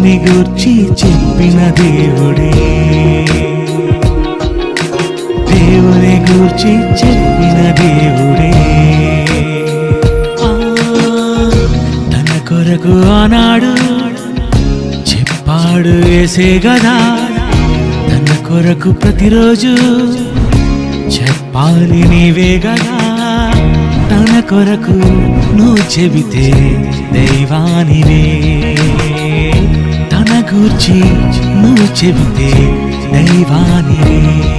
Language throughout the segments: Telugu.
దేవుని గూర్చి చెప్పిన దేవుడే దేవుని గూర్చి చెప్పిన దేవుడే ఆ, తన కొరకు ఆనాడు చెప్పాడు వేసే గదా తన కొరకు ప్రతిరోజు చెప్పాలి నీవే గదా తన కొరకు నువ్వు చెబితే దైవానివే తన గూర్చి నువ్వు చెబితే దైవానివే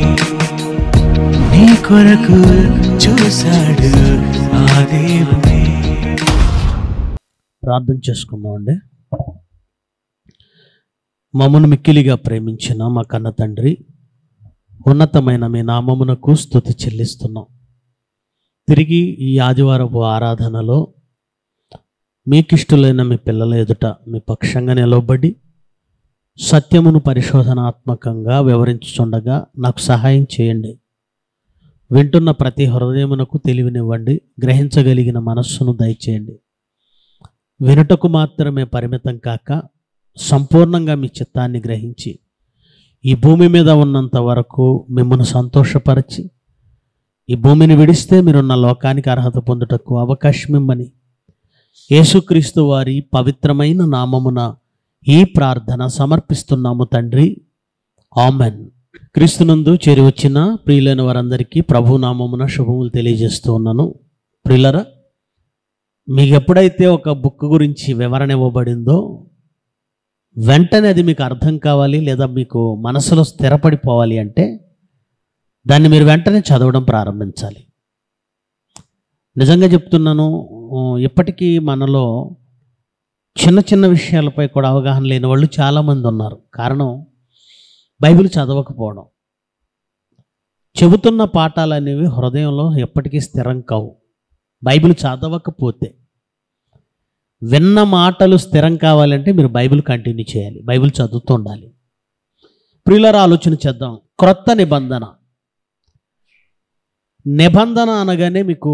నీ కొరకు చూశాడు ఆ దేవుడే ప్రార్థన చేసుకుందామండి మమ్మను మిక్కిలిగా ప్రేమించిన మా కన్న తండ్రి ఉన్నతమైన మీ నామమునకు స్తుతి చెల్లిస్తున్నాం తిరిగి ఈ ఆదివారపు ఆరాధనలో మీకిష్టులైన మీ పిల్లల ఎదుట మీ పక్షంగా నిలవబడి సత్యమును పరిశోధనాత్మకంగా వివరించుచుండగా నాకు సహాయం చేయండి వింటున్న ప్రతి హృదయమునకు తెలివినివ్వండి గ్రహించగలిగిన మనస్సును దయచేయండి వినుటకు మాత్రమే పరిమితం కాక సంపూర్ణంగా మీ చిత్తాన్ని గ్రహించి ఈ భూమి మీద ఉన్నంత వరకు మిమ్మల్ని సంతోషపరిచి ఈ భూమిని విడిస్తే మీరున్న లోకానికి అర్హత పొందుటకు అవకాశం ఇమ్మని యేసుక్రీస్తు వారి పవిత్రమైన నామమున ఈ ప్రార్థన సమర్పిస్తున్నాము తండ్రి ఆమెన్ క్రీస్తునందు చేరి వచ్చిన ప్రియులైన వారందరికీ ప్రభు నామమున శుభములు తెలియజేస్తూ ఉన్నాను ప్రియులరా మీకు ఎప్పుడైతే ఒక బుక్ గురించి వివరణ ఇవ్వబడిందో వెంటనే అది మీకు అర్థం కావాలి లేదా మీకు మనసులో స్థిరపడిపోవాలి అంటే దాన్ని మీరు వెంటనే చదవడం ప్రారంభించాలి నిజంగా చెప్తున్నాను ఆ, ఇప్పటికీ మనలో చిన్న చిన్న విషయాలపై కూడా అవగాహన లేని వాళ్ళు చాలామంది ఉన్నారు కారణం బైబిల్ చదవకపోవడం చెబుతున్న పాఠాలు అనేవి హృదయంలో ఎప్పటికీ స్థిరం కావు బైబిల్ చదవకపోతే విన్న మాటలు స్థిరం కావాలంటే మీరు బైబిల్ కంటిన్యూ చేయాలి బైబిల్ చదువుతూ ఉండాలి ప్రియులర ఆలోచన చేద్దాం క్రొత్త నిబంధన నిబంధన అనగానే మీకు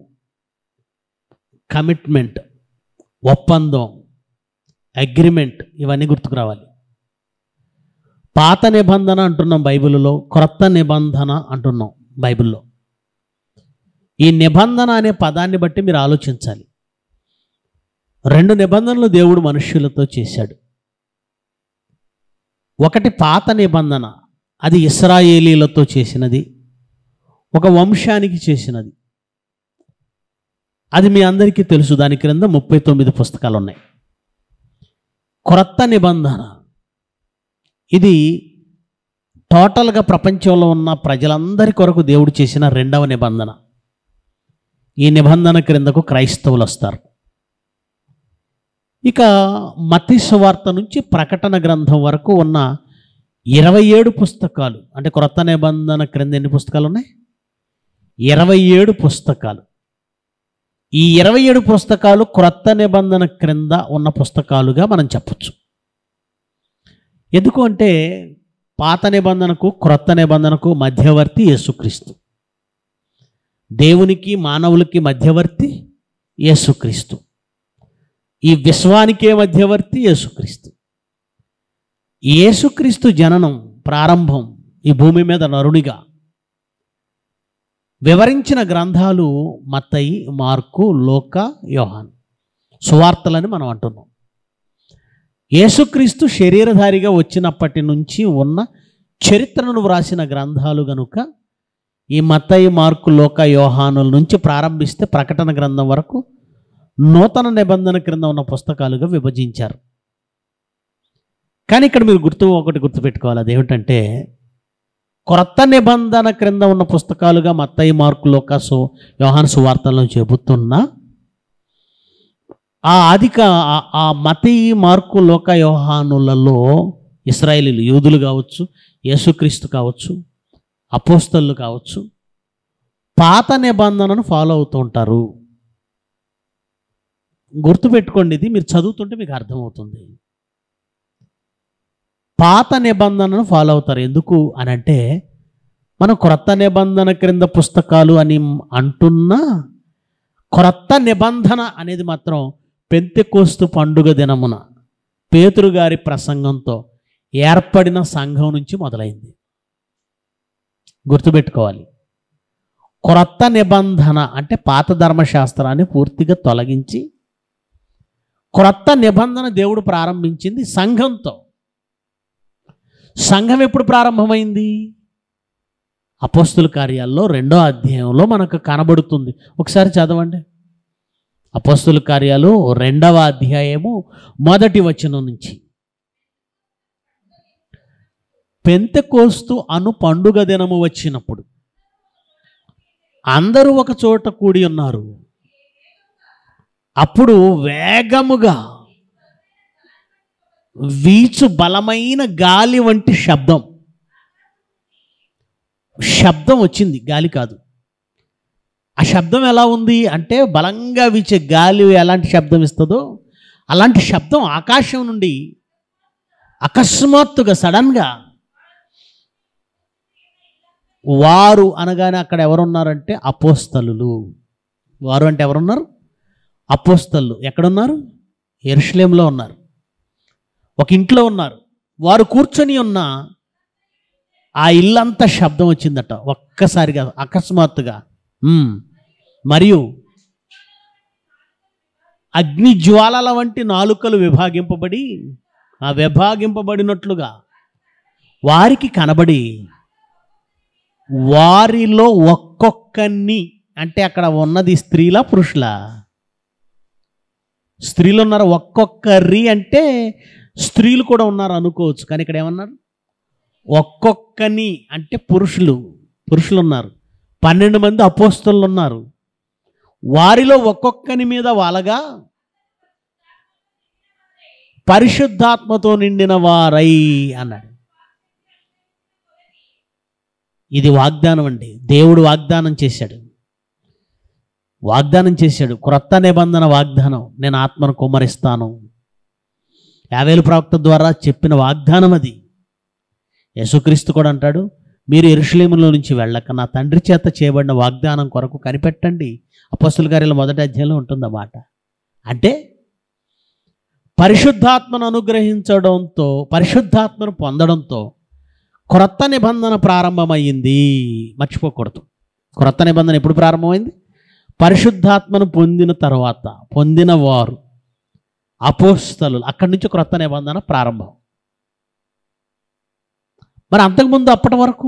కమిట్మెంట్ ఒప్పందం అగ్రిమెంట్ ఇవన్నీ గుర్తుకు రావాలి పాత నిబంధన అంటున్నాం బైబిల్లో క్రొత్త నిబంధన అంటున్నాం బైబిల్లో ఈ నిబంధన అనే పదాన్ని బట్టి మీరు ఆలోచించాలి రెండు నిబంధనలు దేవుడు మనుష్యులతో చేశాడు ఒకటి పాత నిబంధన అది ఇస్రాయేలీలతో చేసినది ఒక వంశానికి చేసినది అది మీ అందరికీ తెలుసు దాని క్రింద ముప్పై తొమ్మిది పుస్తకాలు ఉన్నాయి క్రొత్త నిబంధన ఇది టోటల్గా ప్రపంచంలో ఉన్న ప్రజలందరి కొరకు దేవుడు చేసిన రెండవ నిబంధన ఈ నిబంధన క్రిందకు క్రైస్తవులు వస్తారు ఇక మతి సువార్త నుంచి ప్రకటన గ్రంథం వరకు ఉన్న ఇరవై ఏడు పుస్తకాలు అంటే క్రొత్త నిబంధన క్రింద ఎన్ని పుస్తకాలు ఉన్నాయి ఇరవై ఏడు పుస్తకాలు ఈ ఇరవై ఏడు పుస్తకాలు క్రొత్త నిబంధన క్రింద ఉన్న పుస్తకాలుగా మనం చెప్పచ్చు ఎందుకు అంటే పాత నిబంధనకు క్రొత్త నిబంధనకు మధ్యవర్తి యేసుక్రీస్తు దేవునికి మానవులకి మధ్యవర్తి యేసుక్రీస్తు ఈ విశ్వానికే మధ్యవర్తి యేసుక్రీస్తు యేసుక్రీస్తు జననం ప్రారంభం ఈ భూమి మీద నరునిగా వివరించిన గ్రంథాలు మత్తయి మార్కు లోక యోహాన్ సువార్తలని మనం అంటున్నాం యేసుక్రీస్తు శరీరధారిగా వచ్చినప్పటి నుంచి ఉన్న చరిత్రను వ్రాసిన గ్రంథాలు గనుక ఈ మత్తయి మార్కు లోక యోహానుల నుంచి ప్రారంభిస్తే ప్రకటన గ్రంథం వరకు నూతన నిబంధన క్రింద ఉన్న పుస్తకాలుగా విభజించారు కానీ ఇక్కడ మీరు గుర్తు ఒకటి గుర్తుపెట్టుకోవాలి అదేమిటంటే క్రొత్త నిబంధన క్రింద ఉన్న పుస్తకాలుగా మత్తయి మార్కు లోక సు యోహాను సువార్తలను చెబుతున్నా ఆ అధిక ఆ- ఆ మతి మార్కు లోక యోహానులలో ఇస్రాయేలీలు యూదులు కావచ్చు యేసుక్రీస్తు కావచ్చు అపోస్తలు కావచ్చు పాత నిబంధనను ఫాలో అవుతూ ఉంటారు గుర్తుపెట్టుకోండి ఇది మీరు చదువుతుంటే మీకు అర్థమవుతుంది పాత నిబంధనను ఫాలో అవుతారు ఎందుకు అని అంటే మనం క్రొత్త నిబంధన క్రింద పుస్తకాలు అని అంటున్నా క్రొత్త నిబంధన అనేది మాత్రం పెంతెకోస్తు పండుగ దినమున పేతురు గారి ప్రసంగంతో ఏర్పడిన సంఘం నుంచి మొదలైంది గుర్తుపెట్టుకోవాలి క్రొత్త నిబంధన అంటే పాత ధర్మశాస్త్రాన్ని పూర్తిగా తొలగించి క్రొత్త నిబంధన దేవుడు ప్రారంభించింది సంఘంతో సంఘం ఎప్పుడు ప్రారంభమైంది అపోస్తుల కార్యాల్లో రెండో అధ్యాయంలో మనకు కనబడుతుంది ఒకసారి చదవండి అపోస్తుల కార్యాలు రెండవ అధ్యాయము మొదటి వచనం నుంచి పెంతెకోస్తు అను పండుగ దినము వచ్చినప్పుడు అందరూ ఒక చోట కూడి ఉన్నారు అప్పుడు వేగముగా వీచు బలమైన గాలి వంటి శబ్దం శబ్దం వచ్చింది గాలి కాదు ఆ శబ్దం ఎలా ఉంది అంటే బలంగా వీచే గాలి ఎలాంటి శబ్దం ఇస్తుందో అలాంటి శబ్దం ఆకాశం నుండి అకస్మాత్తుగా సడన్గా వారు అనగానే అక్కడ ఎవరున్నారంటే అపోస్తలులు వారు అంటే ఎవరున్నారు అపోస్తలు ఎక్కడున్నారు ఎరుషలేంలో ఉన్నారు ఒక ఇంట్లో ఉన్నారు వారు కూర్చొని ఉన్న ఆ ఇల్లంతా శబ్దం వచ్చిందట ఒక్కసారిగా అకస్మాత్తుగా ఉమ్. మరియు అగ్ని జ్వాలల వంటి నాలుకలు విభాగింపబడి ఆ విభాగింపబడినట్లుగా వారికి కనబడి వారిలో ఒక్కొక్కని అంటే అక్కడ ఉన్నది స్త్రీలా పురుషులా స్త్రీలు ఉన్నారు ఒక్కొక్కరి అంటే స్త్రీలు కూడా ఉన్నారు అనుకోవచ్చు కానీ ఇక్కడ ఏమన్నారు ఒక్కొక్కని అంటే పురుషులు పురుషులు ఉన్నారు పన్నెండు మంది అపోస్తలు ఉన్నారు వారిలో ఒక్కొక్కని మీద వాలగా పరిశుద్ధాత్మతో నిండిన వారై అన్నాడు ఇది వాగ్దానం అండి దేవుడు వాగ్దానం చేశాడు వాగ్దానం చేశాడు క్రొత్త నిబంధన వాగ్దానం నేను ఆత్మను కుమ్మరిస్తాను యావేలు ప్రవక్త ద్వారా చెప్పిన వాగ్దానం అది యేసుక్రీస్తు కూడా అంటాడు మీరు ఎరుషలేములో నుంచి వెళ్ళక నా తండ్రి చేత చేయబడిన వాగ్దానం కొరకు కనిపెట్టండి అపస్తుల గారిలో మొదటి అధ్యాయంలో ఉంటుంది ఆ మాట అంటే పరిశుద్ధాత్మను అనుగ్రహించడంతో పరిశుద్ధాత్మను పొందడంతో క్రొత్త నిబంధన ప్రారంభమైంది మర్చిపోకూడదు క్రొత్త నిబంధన ఎప్పుడు ప్రారంభమైంది పరిశుద్ధాత్మను పొందిన తర్వాత పొందిన వారు అపోస్తలు అక్కడి నుంచి క్రొత్త నిబంధన ప్రారంభం మరి అంతకుముందు అప్పటి వరకు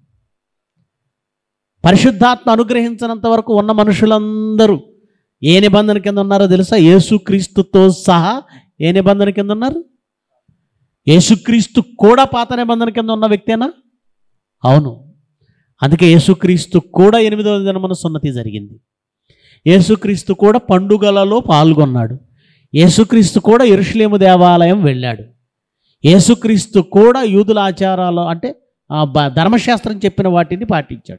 పరిశుద్ధాత్మ అనుగ్రహించినంత వరకు ఉన్న మనుషులందరూ ఏ నిబంధన కింద ఉన్నారో తెలుసా యేసుక్రీస్తుతో సహా ఏ నిబంధన కింద ఉన్నారు యేసుక్రీస్తు కూడా పాత నిబంధన కింద ఉన్న వ్యక్తేనా అవును అందుకే యేసుక్రీస్తు కూడా ఎనిమిదవ దినమున సున్నతి జరిగింది యేసుక్రీస్తు కూడా పండుగలలో పాల్గొన్నాడు యేసుక్రీస్తు కూడా ఎరుషలేము దేవాలయం వెళ్ళాడు యేసుక్రీస్తు కూడా యూదుల ఆచారాలు అంటే ఆ బ- ధర్మశాస్త్రం చెప్పిన వాటిని పాటించాడు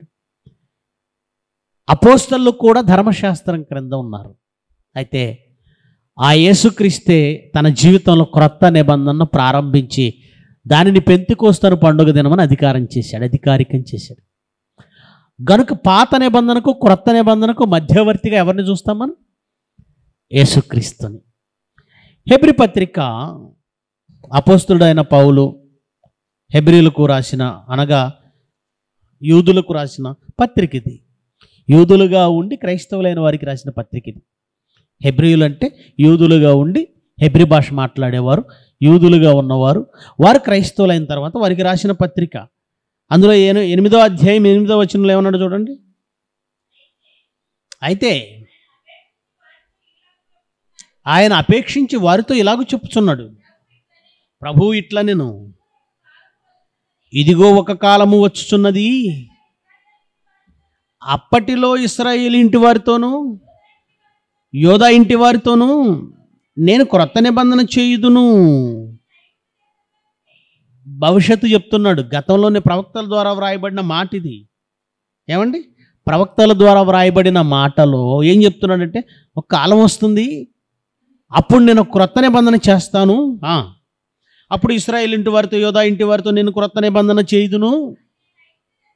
అపోస్తలు కూడా ధర్మశాస్త్రం క్రింద ఉన్నారు అయితే ఆ యేసుక్రీస్తే తన జీవితంలో క్రొత్త నిబంధనను ప్రారంభించి దానిని పెంతికోస్తను పండుగ దినమని అధికారం చేశాడు అధికారికం చేశాడు గనుక పాత నిబంధనకు క్రొత్త నిబంధనకు మధ్యవర్తిగా ఎవరిని చూస్తాం మనం యేసుక్రీస్తుని హెబ్రి పత్రిక అపోస్తుడైన పౌలు హెబ్రిలకు రాసిన అనగా యూదులకు రాసిన పత్రిక ఇది యూదులుగా ఉండి క్రైస్తవులైన వారికి రాసిన పత్రిక ఇది హెబ్రియులు అంటే యూదులుగా ఉండి హెబ్రి భాష మాట్లాడేవారు యూదులుగా ఉన్నవారు వారు క్రైస్తవులైన తర్వాత వారికి రాసిన పత్రిక అందులో ఏను ఎనిమిదో అధ్యాయం ఎనిమిదో వచనంలో ఏమన్నాడు చూడండి అయితే ఆయన అపేక్షించి వారితో ఇలాగ చెప్పుచున్నాడు ప్రభు ఇట్లా నేను ఇదిగో ఒక కాలము వచ్చుచున్నది అప్పటిలో ఇస్రాయేల్ ఇంటి వారితోనూ యోధా ఇంటి వారితోనూ నేను క్రొత్త నిబంధన చేయుదును భవిష్యత్తు చెప్తున్నాడు గతంలోనే ప్రవక్తల ద్వారా వ్రాయబడిన మాట ఇది ఏమండి ప్రవక్తల ద్వారా వ్రాయబడిన మాటలో ఏం చెప్తున్నాడంటే ఒక కాలం వస్తుంది అప్పుడు నేను క్రొత్త నిబంధన చేస్తాను ఆ, అప్పుడు ఇస్రాయేల్ ఇంటి వారితో యోధా ఇంటి వారితో నేను క్రొత్త నిబంధన చేయుదును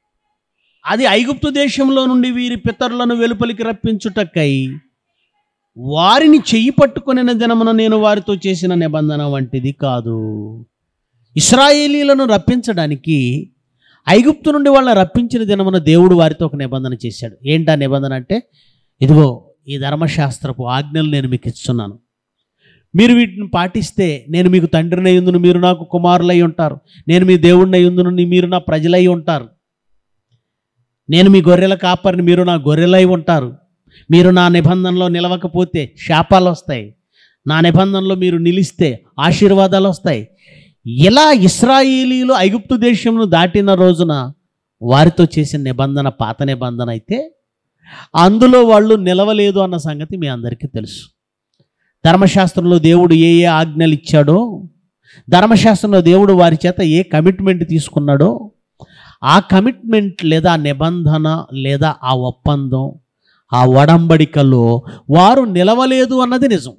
అది ఐగుప్తు దేశంలో నుండి వీరి పితరులను వెలుపలికి రప్పించుటకై వారిని చెయ్యి పట్టుకొనిన దినమున నేను వారితో చేసిన నిబంధన వంటిది కాదు ఇస్రాయేలీలను రప్పించడానికి ఐగుప్తు నుండి వాళ్ళని రప్పించిన దినమున దేవుడు వారితో ఒక నిబంధన చేశాడు ఏంటా నిబంధన అంటే ఇదిగో ఈ ధర్మశాస్త్రపు ఆజ్ఞలు నేను మీకు ఇస్తున్నాను మీరు వీటిని పాటిస్తే నేను మీకు తండ్రిని అయ్యుందును మీరు నాకు కుమారులై ఉంటారు నేను మీ దేవుడిని అయ్యుందును మీరు నా ప్రజలై ఉంటారు నేను మీ గొర్రెల కాపరిని మీరు నా గొర్రెలై ఉంటారు మీరు నా నిబంధనలో నిలవకపోతే శాపాలు వస్తాయి నా నిబంధనలో మీరు నిలిస్తే ఆశీర్వాదాలు వస్తాయి ఇలా ఇస్రాయేలీలు ఐగుప్తు దేశంను దాటిన రోజున వారితో చేసిన నిబంధన పాత నిబంధన అయితే అందులో వాళ్ళు నిలవలేదు అన్న సంగతి మీ అందరికీ తెలుసు ధర్మశాస్త్రంలో దేవుడు ఏ ఏ ఆజ్ఞలు ఇచ్చాడో ధర్మశాస్త్రంలో దేవుడు వారి చేత ఏ కమిట్మెంట్ తీసుకున్నాడో ఆ కమిట్మెంట్ లేదా నిబంధన లేదా ఆ ఒప్పందం ఆ ఒడంబడికలో వారు నిలవలేదు అన్నది నిజం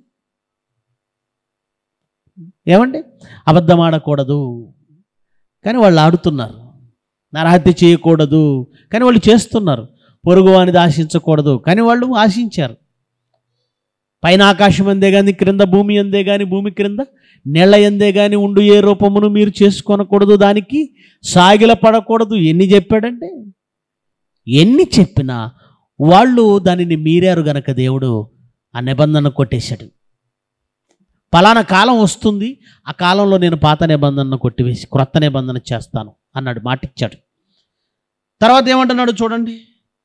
ఏమండి అబద్ధం ఆడకూడదు కానీ వాళ్ళు ఆడుతున్నారు నరహత్య చేయకూడదు కానీ వాళ్ళు చేస్తున్నారు పొరుగు అనేది ఆశించకూడదు కానీ వాళ్ళు ఆశించారు పైన ఆకాశం అందే కానీ క్రింద భూమి అందే కానీ భూమి క్రింద నీళ్ళ ఎందే కానీ ఉండు ఏ రూపమును మీరు చేసుకోనకూడదు దానికి సాగిల పడకూడదు ఎన్ని చెప్పాడంటే ఎన్ని చెప్పినా వాళ్ళు దానిని మీరారు గనక దేవుడు ఆ నిబంధన కొట్టేశాడు పలానా కాలం వస్తుంది ఆ కాలంలో నేను పాత నిబంధనను కొట్టివేసి క్రొత్త నిబంధన చేస్తాను అన్నాడు మాటిచ్చాడు తర్వాత ఏమంటున్నాడు చూడండి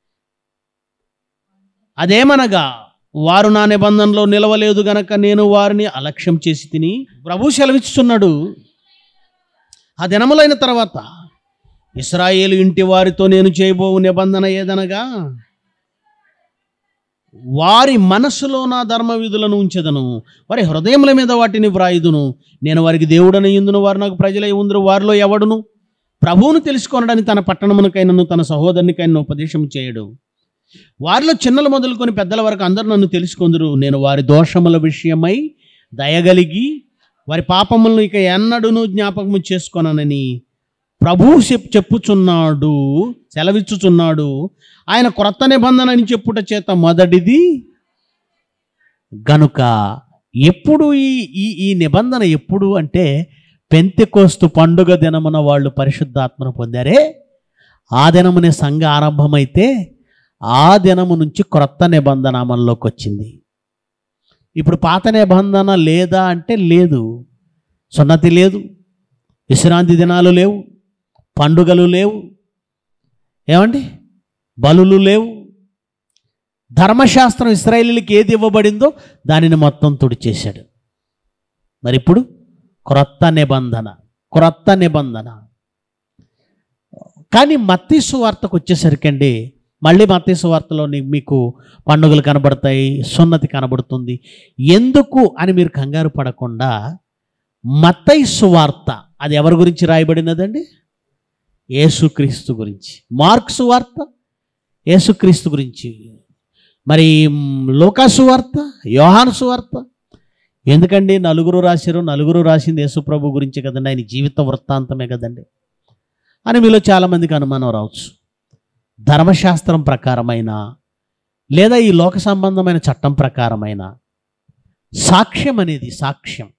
అదేమనగా వారు నా నిబంధనలో నిలవలేదు గనక నేను వారిని అలక్ష్యం చేసి తిని ప్రభు సెలవిస్తున్నాడు ఆ దినములైన తర్వాత ఇస్రాయేలు ఇంటి వారితో నేను చేయబోవు నిబంధన ఏదనగా వారి మనస్సులో నా ధర్మ విధులను ఉంచెదను వారి హృదయముల మీద వాటిని వ్రాయుదును నేను వారికి దేవుడని ఇందును వారు నాకు ప్రజలై ఉందరు వారిలో ఎవడును ప్రభువును తెలుసుకొనడానికి తన పట్టణమునకైనను తన సహోదరునికైనా ఉపదేశం చేయడు వారిలో చిన్నలు మొదలుకొని పెద్దల వరకు అందరూ నన్ను తెలుసుకొందరు నేను వారి దోషముల విషయమై దయగలిగి వారి పాపములను ఇక ఎన్నడూను జ్ఞాపకము చేసుకొననని ప్రభువు చెప్ చెప్పుచున్నాడు సెలవిచ్చుచున్నాడు ఆయన క్రొత్త నిబంధన అని చెప్పుట చేత మొదటిది గనుక ఎప్పుడు ఈ ఈ ఈ నిబంధన ఎప్పుడు అంటే పెంతెకోస్తు పండుగ దినమున వాళ్ళు పరిశుద్ధాత్మను పొందారే ఆ దినమునే సంఘ ఆరంభమైతే ఆ దినము నుంచి క్రొత్త నిబంధన అమల్లోకి వచ్చింది ఇప్పుడు పాత నిబంధన లేదా అంటే లేదు సున్నతి లేదు విశ్రాంతి దినాలు లేవు పండుగలు లేవు ఏమండి బలులు లేవు ధర్మశాస్త్రం ఇస్రాయేలీలకి ఏది ఇవ్వబడిందో దానిని మొత్తం తుడిచేశాడు మరి ఇప్పుడు క్రొత్త నిబంధన క్రొత్త నిబంధన కానీ మత్తీ సువార్తకు వచ్చేసరికండి మళ్ళీ మత్తీ సువార్తలో నీ- మీకు పండుగలు కనబడతాయి సున్నతి కనబడుతుంది ఎందుకు అని మీరు కంగారు పడకుండా మత్తయి సువార్త అది ఎవరి గురించి రాయబడినదండి యేసుక్రీస్తు గురించి మార్క్ సువార్త యేసుక్రీస్తు గురించి మరి మ్, లోకా సువార్త యోహాను సువార్త ఎందుకండి నలుగురు రాశారు నలుగురు రాసింది యేసుప్రభు గురించి కదండి ఆయన జీవిత వృత్తాంతమే కదండి అని మీలో చాలామందికి అనుమానం రావచ్చు ధర్మశాస్త్రం ప్రకారమైన లేదా ఈ లోక సంబంధమైన చట్టం ప్రకారమైన సాక్ష్యం అనేది సాక్ష్యం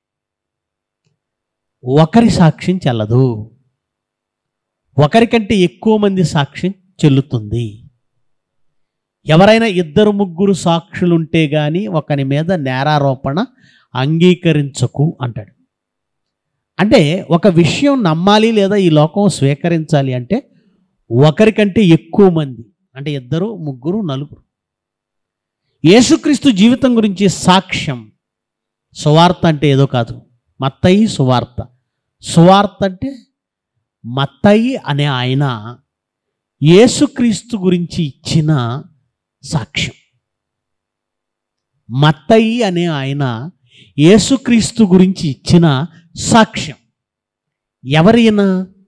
ఒకరి సాక్ష్యం చెల్లదు ఒకరికంటే ఎక్కువ మంది సాక్ష్యం చెల్లుతుంది ఎవరైనా ఇద్దరు ముగ్గురు సాక్షులుంటే గాని ఒకని మీద నేరారోపణ అంగీకరించకు అంటాడు అంటే ఒక విషయం నమ్మాలి లేదా ఈ లోకం స్వీకరించాలి అంటే ఒకరికంటే ఎక్కువ మంది అంటే ఇద్దరు ముగ్గురు నలుగురు యేసుక్రీస్తు జీవితం గురించి సాక్ష్యం సువార్త అంటే ఏదో కాదు మత్తయి సువార్త సువార్త అంటే మత్తయి అనే ఆయన యేసుక్రీస్తు గురించి ఇచ్చిన సాక్ష్యం మత్తయి అనే ఆయన యేసుక్రీస్తు గురించి ఇచ్చిన సాక్ష్యం ఎవరైనా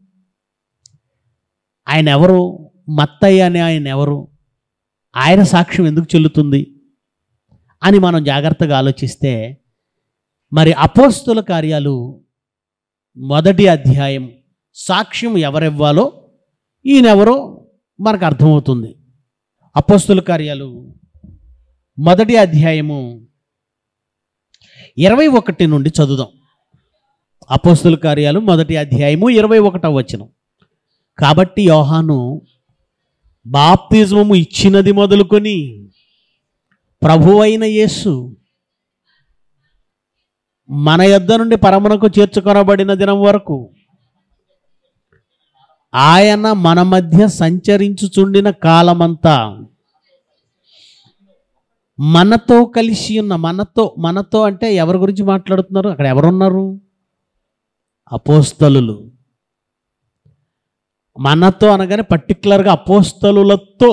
ఆయన ఎవరు మత్తయ్య అనే ఆయన ఎవరు ఆయన సాక్ష్యం ఎందుకు చెల్లుతుంది అని మనం జాగ్రత్తగా ఆలోచిస్తే మరి అపోస్తుల కార్యాలు మొదటి అధ్యాయం సాక్ష్యం ఎవరివ్వాలో ఈయనెవరో మనకు అర్థమవుతుంది అపోస్తుల కార్యాలు మొదటి అధ్యాయము ఇరవై ఒకటి నుండి చదువుదాం అపోస్తుల కార్యాలు మొదటి అధ్యాయము ఇరవై ఒకటవ వచనం కాబట్టి యోహాను బాప్తిజమము ఇచ్చినది మొదలుకొని ప్రభువైన యేసు మన యొద్ద నుండి పరమునకు చేర్చుకొనబడిన దినం వరకు ఆయన మన మధ్య సంచరించుచుండిన కాలమంతా మనతో కలిసి ఉన్న మనతో మనతో అంటే ఎవరి గురించి మాట్లాడుతున్నారు అక్కడ ఎవరున్నారు అపోస్తలులు మనతో అనగానే పర్టికులర్గా అపోస్తలులతో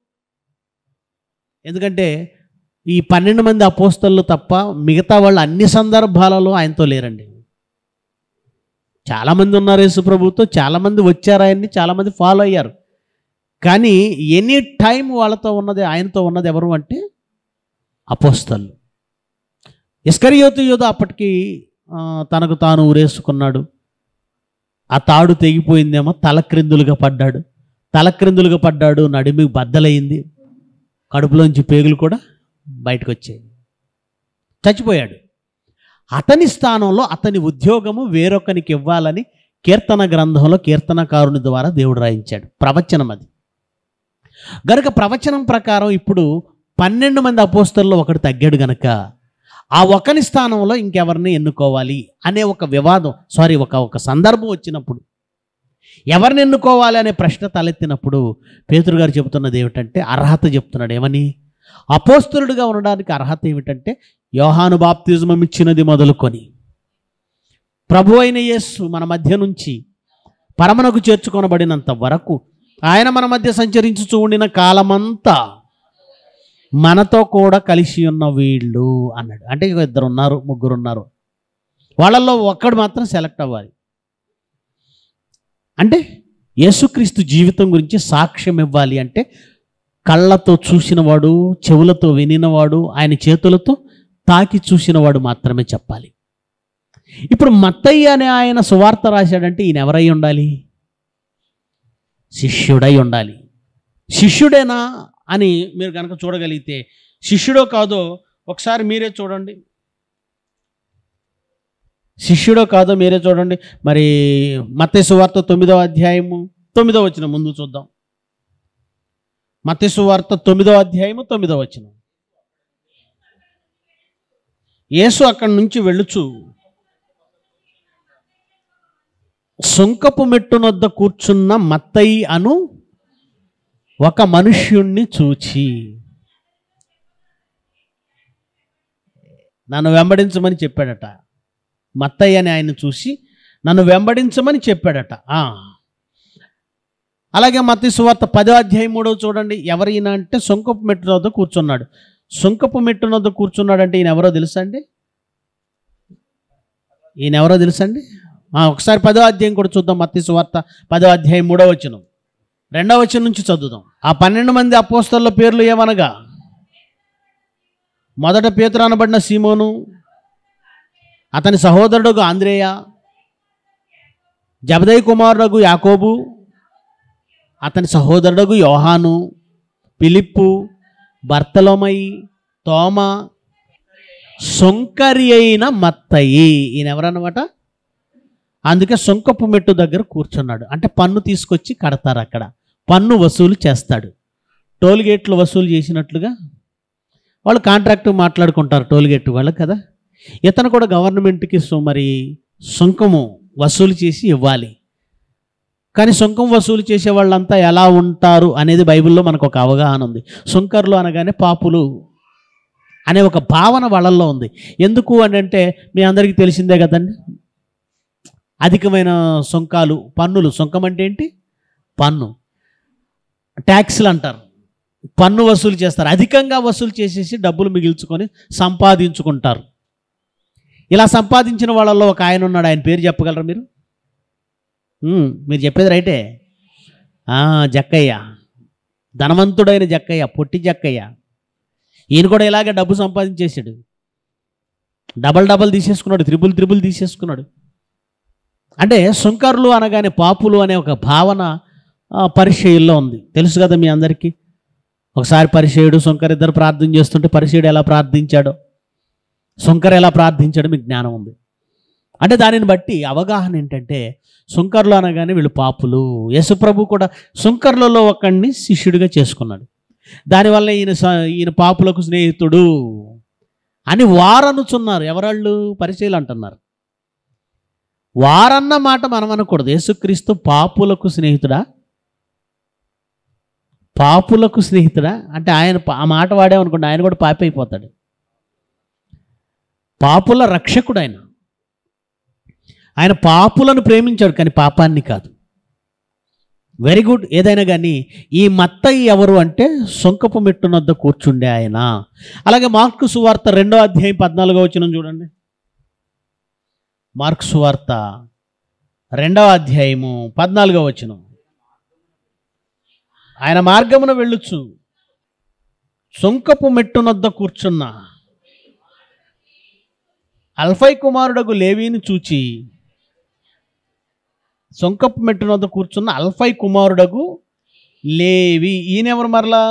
ఎందుకంటే ఈ పన్నెండు మంది అపోస్తలు తప్ప మిగతా వాళ్ళు అన్ని సందర్భాలలో ఆయనతో లేరండి చాలామంది ఉన్నారు యేసు ప్రభుతో చాలామంది వచ్చారు ఆయన్ని చాలామంది ఫాలో అయ్యారు కానీ ఎనీ టైం వాళ్ళతో ఉన్నది ఆయనతో ఉన్నది ఎవరు అంటే అపోస్తలు ఇస్కరియోతు యోధ అప్పటికి ఆ, తనకు తాను ఊరేసుకున్నాడు ఆ తాడు తెగిపోయిందేమో తలక్రిందులుగా పడ్డాడు తలక్రిందులుగా పడ్డాడు నడిమి బద్దలైంది కడుపులోంచి పేగులు కూడా బయటకు వచ్చాయి చచ్చిపోయాడు అతని స్థానంలో అతని ఉద్యోగము వేరొకనికి ఇవ్వాలని కీర్తన గ్రంథంలో కీర్తనకారుని ద్వారా దేవుడు రాయించాడు ప్రవచనం అది గనుక ప్రవచనం ప్రకారం ఇప్పుడు పన్నెండు మంది అపోస్తల్లో ఒకడు తగ్గాడు గనక ఆ ఒకని స్థానంలో ఇంకెవరిని ఎన్నుకోవాలి అనే ఒక వివాదం సారీ ఒక ఒక సందర్భం వచ్చినప్పుడు ఎవరిని ఎన్నుకోవాలి అనే ప్రశ్న తలెత్తినప్పుడు పేతురు గారు చెబుతున్నది ఏమిటంటే అర్హత చెప్తున్నాడు ఏమని అపోస్తులుడిగా ఉండడానికి అర్హత ఏమిటంటే యోహాను బాప్తిజమం ఇచ్చినది మొదలుకొని ప్రభు అయిన యేసు మన మధ్య నుంచి పరమనకు చేర్చుకొనబడినంత వరకు ఆయన మన మధ్య సంచరించుచూ ఉండిన కాలమంతా మనతో కూడా కలిసి ఉన్న వీళ్ళు అన్నాడు అంటే ఇక ఇద్దరు ఉన్నారు ముగ్గురు ఉన్నారు వాళ్ళల్లో ఒక్కడు మాత్రం సెలెక్ట్ అవ్వాలి అంటే యేసుక్రీస్తు జీవితం గురించి సాక్ష్యం ఇవ్వాలి అంటే కళ్ళతో చూసినవాడు చెవులతో వినినవాడు ఆయన చేతులతో తాకి చూసినవాడు మాత్రమే చెప్పాలి ఇప్పుడు మత్తయ్య అనే ఆయన సువార్త రాశాడంటే ఈయన ఎవరై ఉండాలి శిష్యుడై ఉండాలి శిష్యుడేనా అని మీరు కనుక చూడగలిగితే శిష్యుడో కాదో ఒకసారి మీరే చూడండి శిష్యుడో కాదో మీరే చూడండి మరి మత్తయి సువార్త తొమ్మిదో అధ్యాయము తొమ్మిదో వచ్చిన ముందు చూద్దాం మత్తయి సువార్త తొమ్మిదో అధ్యాయము తొమ్మిదో వచ్చిన యేసు అక్కడి నుంచి వెళ్ళుచు సుంకపు మెట్టునొద్ద కూర్చున్న మత్తయి అను ఒక మనుష్యుణ్ణి చూచి నన్ను వెంబడించమని చెప్పాడట మత్తయ్య అని ఆయన చూసి నన్ను వెంబడించమని చెప్పాడట ఆ. అలాగే మత్తి సువార్త పదో అధ్యాయం మూడవ చూడండి ఎవరైనా అంటే సొంకపు మెట్టు వద్ద కూర్చున్నాడు సొంకపు మెట్టు వద్ద కూర్చున్నాడు అంటే ఈయన ఎవరో తెలుసా అండి ఈయన ఎవరో తెలుసా అండి ఆ, ఒకసారి పదో అధ్యాయం కూడా చూద్దాం మత్తి సువార్త పదో అధ్యాయం మూడో వచనం రెండవ వచనం నుంచి చదువుదాం ఆ పన్నెండు మంది అపోస్తల పేర్లు ఏమనగా మొదట పేతురు అనబడిన సీమోను అతని సహోదరుడు ఆంద్రేయ జబదయ్ కుమారుడు యాకోబు అతని సహోదరుడు యోహాను పిలిప్పు బర్తలోమై తోమ సొంకరి అయిన మత్తయి ఈయన ఎవరన్నమాట అందుకే సొంకపు మెట్టు దగ్గర కూర్చున్నాడు అంటే పన్ను తీసుకొచ్చి కడతారు అక్కడ పన్ను వసూలు చేస్తాడు టోల్ గేట్లు వసూలు చేసినట్లుగా వాళ్ళు కాంట్రాక్ట్ మాట్లాడుకుంటారు టోల్ గేట్ వాళ్ళు కదా ఇతను కూడా గవర్నమెంట్కి సో- మరి సుంకము వసూలు చేసి ఇవ్వాలి కానీ సుంకం వసూలు చేసే వాళ్ళంతా ఎలా ఉంటారు అనేది బైబిల్లో మనకు ఒక అవగాహన ఉంది సుంకర్లు అనగానే పాపులు అనే ఒక భావన వాళ్ళల్లో ఉంది ఎందుకు అని అంటే మీ అందరికీ తెలిసిందే కదండి అధికమైన సుంకాలు పన్నులు సుంకం అంటే ఏంటి పన్ను ట్యాక్స్లు అంటారు పన్ను వసూలు చేస్తారు అధికంగా వసూలు చేసేసి డబ్బులు మిగిల్చుకొని సంపాదించుకుంటారు ఇలా సంపాదించిన వాళ్ళల్లో ఒక ఆయన ఉన్నాడు ఆయన పేరు చెప్పగలరా మీరు ఉమ్, మీరు చెప్పేది రైటే ఆ, జక్కయ్య ధనవంతుడైన జక్కయ్య పొట్టి జక్కయ్య ఈయన కూడా ఇలాగే డబ్బు సంపాదించేసాడు డబల్ డబల్ తీసేసుకున్నాడు త్రిబుల్ త్రిబుల్ తీసేసుకున్నాడు అంటే సుంకర్లు అనగానే పాపులు అనే ఒక భావన ఆ, పరిచయుల్లో ఉంది తెలుసు కదా మీ అందరికీ ఒకసారి పరిచయుడు సుంకర్ ఇద్దరు ప్రార్థన చేస్తుంటే పరిచయుడు ఎలా ప్రార్థించాడో సుంకర్ ఎలా ప్రార్థించాడు మీకు జ్ఞానం ఉంది అంటే దానిని బట్టి అవగాహన ఏంటంటే సుంకర్లు అనగానే వీళ్ళు పాపులు యేసుప్రభు కూడా సుంకర్లలో ఒకడిని శిష్యుడిగా చేసుకున్నాడు దానివల్ల ఈయన స- ఈయన పాపులకు స్నేహితుడు అని వారనుచున్నారు ఎవరాళ్ళు పరిచయలు అంటున్నారు వారన్న మాట మనం అనకూడదు యేసుక్రీస్తు పాపులకు స్నేహితుడా పాపులకు స్నేహితుడా అంటే ఆయన పా- ఆ మాట వాడేమనుకోండి ఆయన కూడా పాపి అయిపోతాడు పాపుల రక్షకుడు ఆయన ఆయన పాపులను ప్రేమించాడు కానీ పాపాన్ని కాదు వెరీ గుడ్ ఏదైనా కానీ ఈ మత్తయ్య ఎవరు అంటే సొంకపు మెట్టునొద్ద కూర్చుండే ఆయన అలాగే మార్కు సువార్త రెండో అధ్యాయం పద్నాలుగో వచ్చిన చూడండి మార్కు సువార్త రెండవ అధ్యాయము పద్నాలుగో వచనం ఆయన మార్గమున వెళ్ళొచ్చు సొంకపు మెట్టునొద్ద కూర్చున్న అల్ఫై కుమారుడకు లేవీని చూచి సొంకపు మెట్టునొద్ద కూర్చున్న అల్ఫై కుమారుడకు లేవి ఈయనెవరు మరలా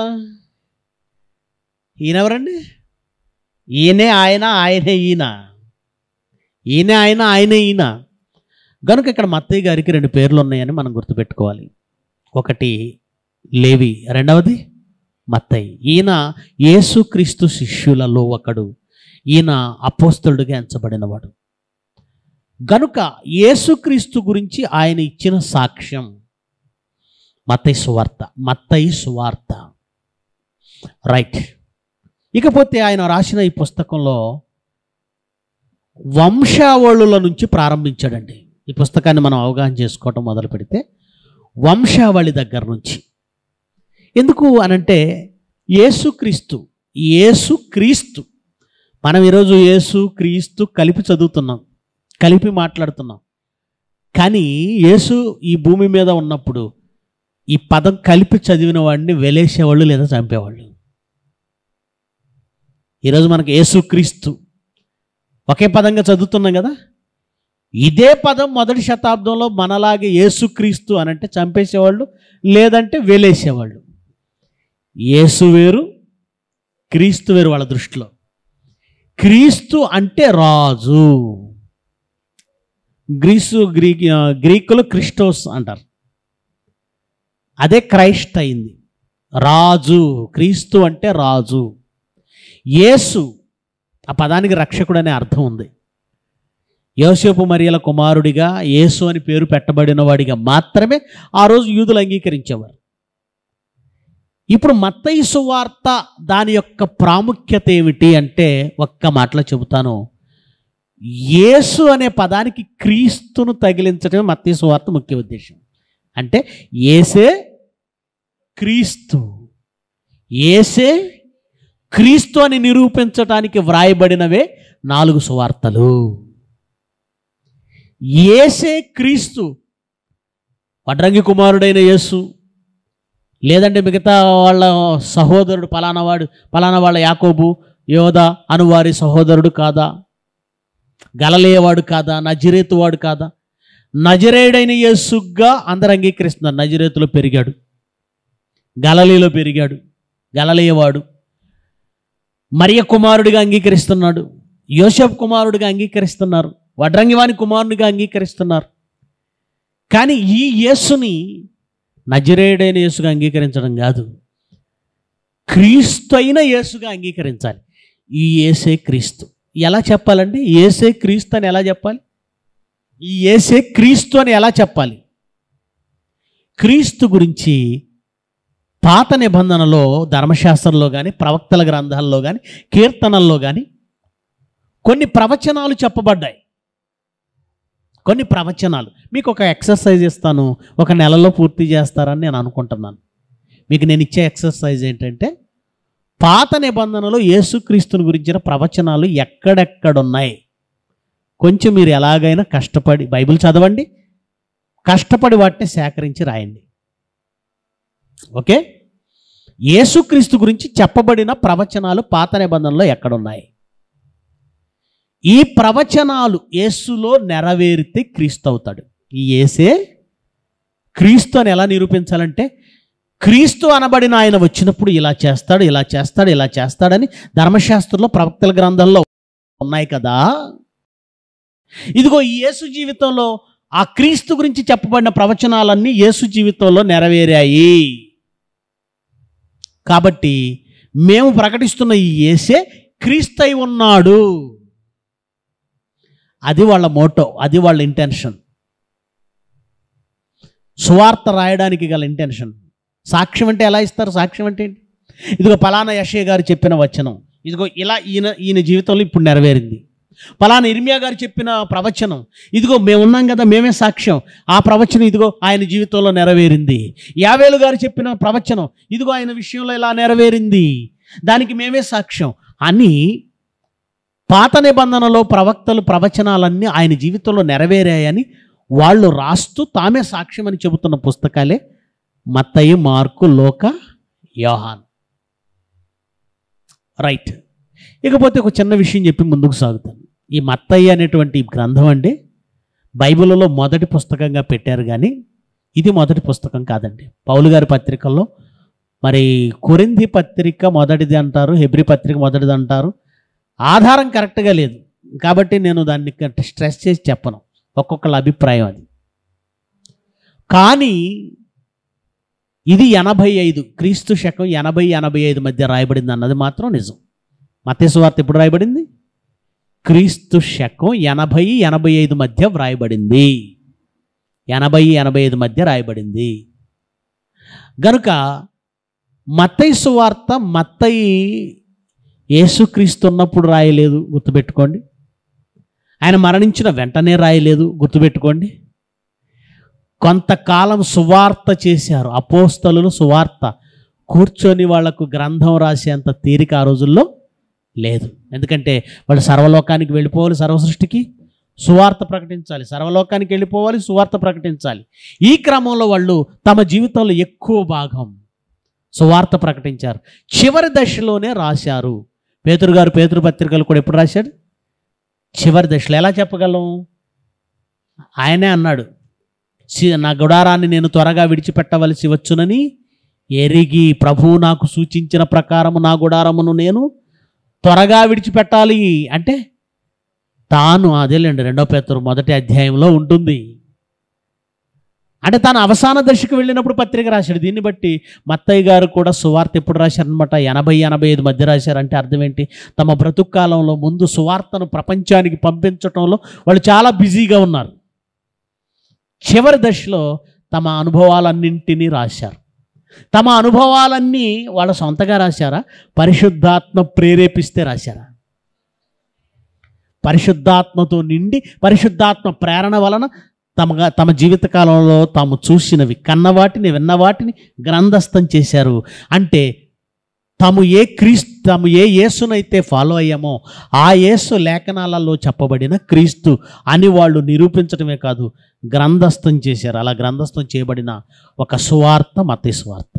ఈయనెవరండి ఈయనే ఆయన ఆయనే ఈయన ఈయనే ఆయన ఆయనే ఈయన కనుక ఇక్కడ మత్తయ్య గారికి రెండు పేర్లు ఉన్నాయని మనం గుర్తుపెట్టుకోవాలి ఒకటి లేవి రెండవది మత్తయ్య ఈయన యేసుక్రీస్తు శిష్యులలో ఒకడు ఈయన అపోస్తలుడిగా ఎంచబడినవాడు గనుక యేసుక్రీస్తు గురించి ఆయన ఇచ్చిన సాక్ష్యం మత్తయి సువార్త మత్తయి సువార్త రైట్ ఇకపోతే ఆయన రాసిన ఈ పుస్తకంలో వంశావళుల నుంచి ప్రారంభించాడండి ఈ పుస్తకాన్ని మనం అవగాహన చేసుకోవటం మొదలు పెడితే వంశావళి దగ్గర నుంచి ఎందుకు అనంటే యేసుక్రీస్తు యేసు క్రీస్తు మనం ఈరోజు యేసు క్రీస్తు కలిపి చదువుతున్నాం కలిపి మాట్లాడుతున్నాం కానీ యేసు ఈ భూమి మీద ఉన్నప్పుడు ఈ పదం కలిపి చదివిన వాడిని వెలేసేవాళ్ళు లేదా చంపేవాళ్ళు ఈరోజు మనకి యేసు క్రీస్తు ఒకే పదంగా చదువుతున్నాం కదా ఇదే పదం మొదటి శతాబ్దంలో మనలాగే యేసుక్రీస్తు అని అంటే చంపేసేవాళ్ళు లేదంటే వేలేసేవాళ్ళు యేసు వేరు క్రీస్తు వేరు వాళ్ళ దృష్టిలో క్రీస్తు అంటే రాజు గ్రీసు గ్రీక్ గ్రీకులు క్రిస్టోస్ అంటారు అదే క్రైస్ట్ అయింది రాజు క్రీస్తు అంటే రాజు యేసు ఆ పదానికి రక్షకుడు అనే అర్థం ఉంది యోసేపు మరియల కుమారుడిగా యేసు అని పేరు పెట్టబడిన వాడిగా మాత్రమే ఆ రోజు యూదులు అంగీకరించేవారు ఇప్పుడు మత్తయి సువార్త దాని యొక్క ప్రాముఖ్యత ఏమిటి అంటే ఒక్క మాటలో చెబుతాను యేసు అనే పదానికి క్రీస్తును తగిలించడమే మత్తయి సువార్త ముఖ్య ఉద్దేశం అంటే ఏసే క్రీస్తు ఏసే క్రీస్తు అని నిరూపించటానికి వ్రాయబడినవే నాలుగు సువార్తలు ఏసే క్రీస్తు వడ్రంగి కుమారుడైన యేసు లేదంటే మిగతా వాళ్ళ సహోదరుడు పలానా వాడు పలానా వాళ్ళ యాకోబు యోధ అనువారి సహోదరుడు కాదా గలలేవాడు కాదా నజరేతు వాడు కాదా నజరేడైన యేసుగా అందరు అంగీకరిస్తున్నారు నజరేతులో పెరిగాడు గలలీలో పెరిగాడు గలలేవాడు మరియ కుమారుడిగా అంగీకరిస్తున్నాడు యోసేఫ్ కుమారుడిగా అంగీకరిస్తున్నారు వడ్రంగివాని కుమారునిగా అంగీకరిస్తున్నారు కానీ ఈ యేసుని నజరేడైన యేసుగా అంగీకరించడం కాదు క్రీస్తు అయిన యేసుగా అంగీకరించాలి ఈ ఏసే క్రీస్తు ఎలా చెప్పాలండి ఏసే క్రీస్తు అని ఎలా చెప్పాలి ఈ ఏసే క్రీస్తు అని ఎలా చెప్పాలి క్రీస్తు గురించి పాత నిబంధనలో ధర్మశాస్త్రంలో కానీ ప్రవక్తల గ్రంథాల్లో కానీ కీర్తనల్లో కానీ కొన్ని ప్రవచనాలు చెప్పబడ్డాయి కొన్ని ప్రవచనాలు మీకు ఒక ఎక్సర్సైజ్ ఇస్తాను ఒక నెలలో పూర్తి చేస్తారని నేను అనుకుంటున్నాను మీకు నేను ఇచ్చే ఎక్సర్సైజ్ ఏంటంటే పాత నిబంధనలో యేసుక్రీస్తుని గురించిన ప్రవచనాలు ఎక్కడెక్కడున్నాయి కొంచెం మీరు ఎలాగైనా కష్టపడి బైబిల్ చదవండి కష్టపడి వాటిని సేకరించి రాయండి ఓకే యేసుక్రీస్తు గురించి చెప్పబడిన ప్రవచనాలు పాత నిబంధనలో ఎక్కడున్నాయి ఈ ప్రవచనాలు యేసులో నెరవేరితే క్రీస్తు అవుతాడు ఈ యేసే క్రీస్తు అని ఎలా నిరూపించాలంటే క్రీస్తు అనబడిన ఆయన వచ్చినప్పుడు ఇలా చేస్తాడు ఇలా చేస్తాడు ఇలా చేస్తాడని ధర్మశాస్త్రంలో ప్రవక్తల గ్రంథంలో ఉన్నాయి కదా ఇదిగో ఈ యేసు జీవితంలో ఆ క్రీస్తు గురించి చెప్పబడిన ప్రవచనాలన్నీ యేసు జీవితంలో నెరవేరాయి కాబట్టి మేము ప్రకటిస్తున్న ఈ యేసే క్రీస్తు అయి ఉన్నాడు అది వాళ్ళ మోటో అది వాళ్ళ ఇంటెన్షన్ సువార్త రాయడానికి గల ఇంటెన్షన్ సాక్ష్యం అంటే ఎలా ఇస్తారు సాక్ష్యం అంటే ఏంటి ఇదిగో పలానా యషయ్య గారు చెప్పిన వచనం ఇదిగో ఇలా ఈయన ఈయన జీవితంలో ఇప్పుడు నెరవేరింది పలానా ఇర్మియా గారు చెప్పిన ప్రవచనం ఇదిగో మేము ఉన్నాం కదా మేమే సాక్ష్యం ఆ ప్రవచనం ఇదిగో ఆయన జీవితంలో నెరవేరింది యావేలు గారు చెప్పిన ప్రవచనం ఇదిగో ఆయన విషయంలో ఇలా నెరవేరింది దానికి మేమే సాక్ష్యం అని పాత నిబంధనలో ప్రవక్తలు ప్రవచనాలన్నీ ఆయన జీవితంలో నెరవేరాయని వాళ్ళు రాస్తూ తామే సాక్ష్యం అని చెబుతున్న పుస్తకాలే మత్తయి మార్కు లోక యోహాన్ రైట్ ఇకపోతే ఒక చిన్న విషయం చెప్పి ముందుకు సాగుతాను ఈ మత్తయ్య అనేటువంటి గ్రంథం అంటే బైబిల్లో మొదటి పుస్తకంగా పెట్టారు కానీ ఇది మొదటి పుస్తకం కాదండి పౌలు గారి పత్రికల్లో మరి కొరింది పత్రిక మొదటిది అంటారు హెబ్రి పత్రిక మొదటిది అంటారు ఆధారం కరెక్ట్గా లేదు కాబట్టి నేను దాన్ని స్ట్రెస్ చేసి చెప్పను ఒక్కొక్కళ్ళ అభిప్రాయం అది కానీ ఇది ఎనభై ఐదు క్రీస్తు శకం ఎనభై ఎనభై ఐదు మధ్య రాయబడింది అన్నది మాత్రం నిజం మతేసు వార్త ఎప్పుడు రాయబడింది క్రీస్తు శకం ఎనభై ఎనభై ఐదు మధ్య వ్రాయబడింది ఎనభై ఎనభై ఐదు మధ్య రాయబడింది గనుక మత్తయి సువార్త మత్తయి యేసుక్రీస్తు ఉన్నప్పుడు రాయలేదు గుర్తుపెట్టుకోండి ఆయన మరణించిన వెంటనే రాయలేదు గుర్తుపెట్టుకోండి కొంతకాలం సువార్త చేశారు అపోస్తలు సువార్త కూర్చొని వాళ్లకు గ్రంథం రాసేంత తీరిక ఆ రోజుల్లో లేదు ఎందుకంటే వాళ్ళు సర్వలోకానికి వెళ్ళిపోవాలి సర్వసృష్టికి సువార్త ప్రకటించాలి సర్వలోకానికి వెళ్ళిపోవాలి సువార్త ప్రకటించాలి ఈ క్రమంలో వాళ్ళు తమ జీవితంలో ఎక్కువ భాగం సువార్త ప్రకటించారు చివరి దశలోనే రాశారు పేతురు గారు పేతురు పత్రికలు కూడా ఎప్పుడు రాశాడు చివరి దశలో ఎలా చెప్పగలం ఆయనే అన్నాడు "సి- నా గుడారాన్ని నేను త్వరగా విడిచిపెట్టవలసి వచ్చునని ఎరిగి ప్రభువు నాకు సూచించిన ప్రకారము నా గుడారమును నేను త్వరగా విడిచిపెట్టాలి అంటే తాను అదేలేండి రెండో పేతురు మొదటి అధ్యాయంలో ఉంటుంది అంటే తాను అవసాన దశకు వెళ్ళినప్పుడు పత్రిక రాశాడు దీన్ని బట్టి మత్తయ్య గారు కూడా సువార్త ఎప్పుడు రాశారనమాట ఎనభై ఎనభై ఐదు మధ్య రాశారంటే అర్థం ఏంటి తమ బ్రతుకు కాలంలో ముందు సువార్తను ప్రపంచానికి పంపించటంలో వాళ్ళు చాలా బిజీగా ఉన్నారు చివరి దశలో తమ అనుభవాలన్నింటినీ రాశారు తమ అనుభవాలన్నీ వాళ్ళ సొంతగా రాశారా పరిశుద్ధాత్మ ప్రేరేపిస్తే రాశారా పరిశుద్ధాత్మతో నిండి పరిశుద్ధాత్మ ప్రేరణ వలన తమగా తమ జీవితకాలంలో తాము చూసినవి కన్నవాటిని విన్నవాటిని గ్రంథస్థం చేశారు అంటే తాము ఏ క్రీస్తు తాము ఏ యేసునైతే ఫాలో అయ్యామో ఆ యేసు లేఖనాలలో చెప్పబడిన క్రీస్తు అని వాళ్ళు నిరూపించడమే కాదు గ్రంథస్థం చేశారు అలా గ్రంథస్థం చేయబడిన ఒక సువార్త మత సువార్త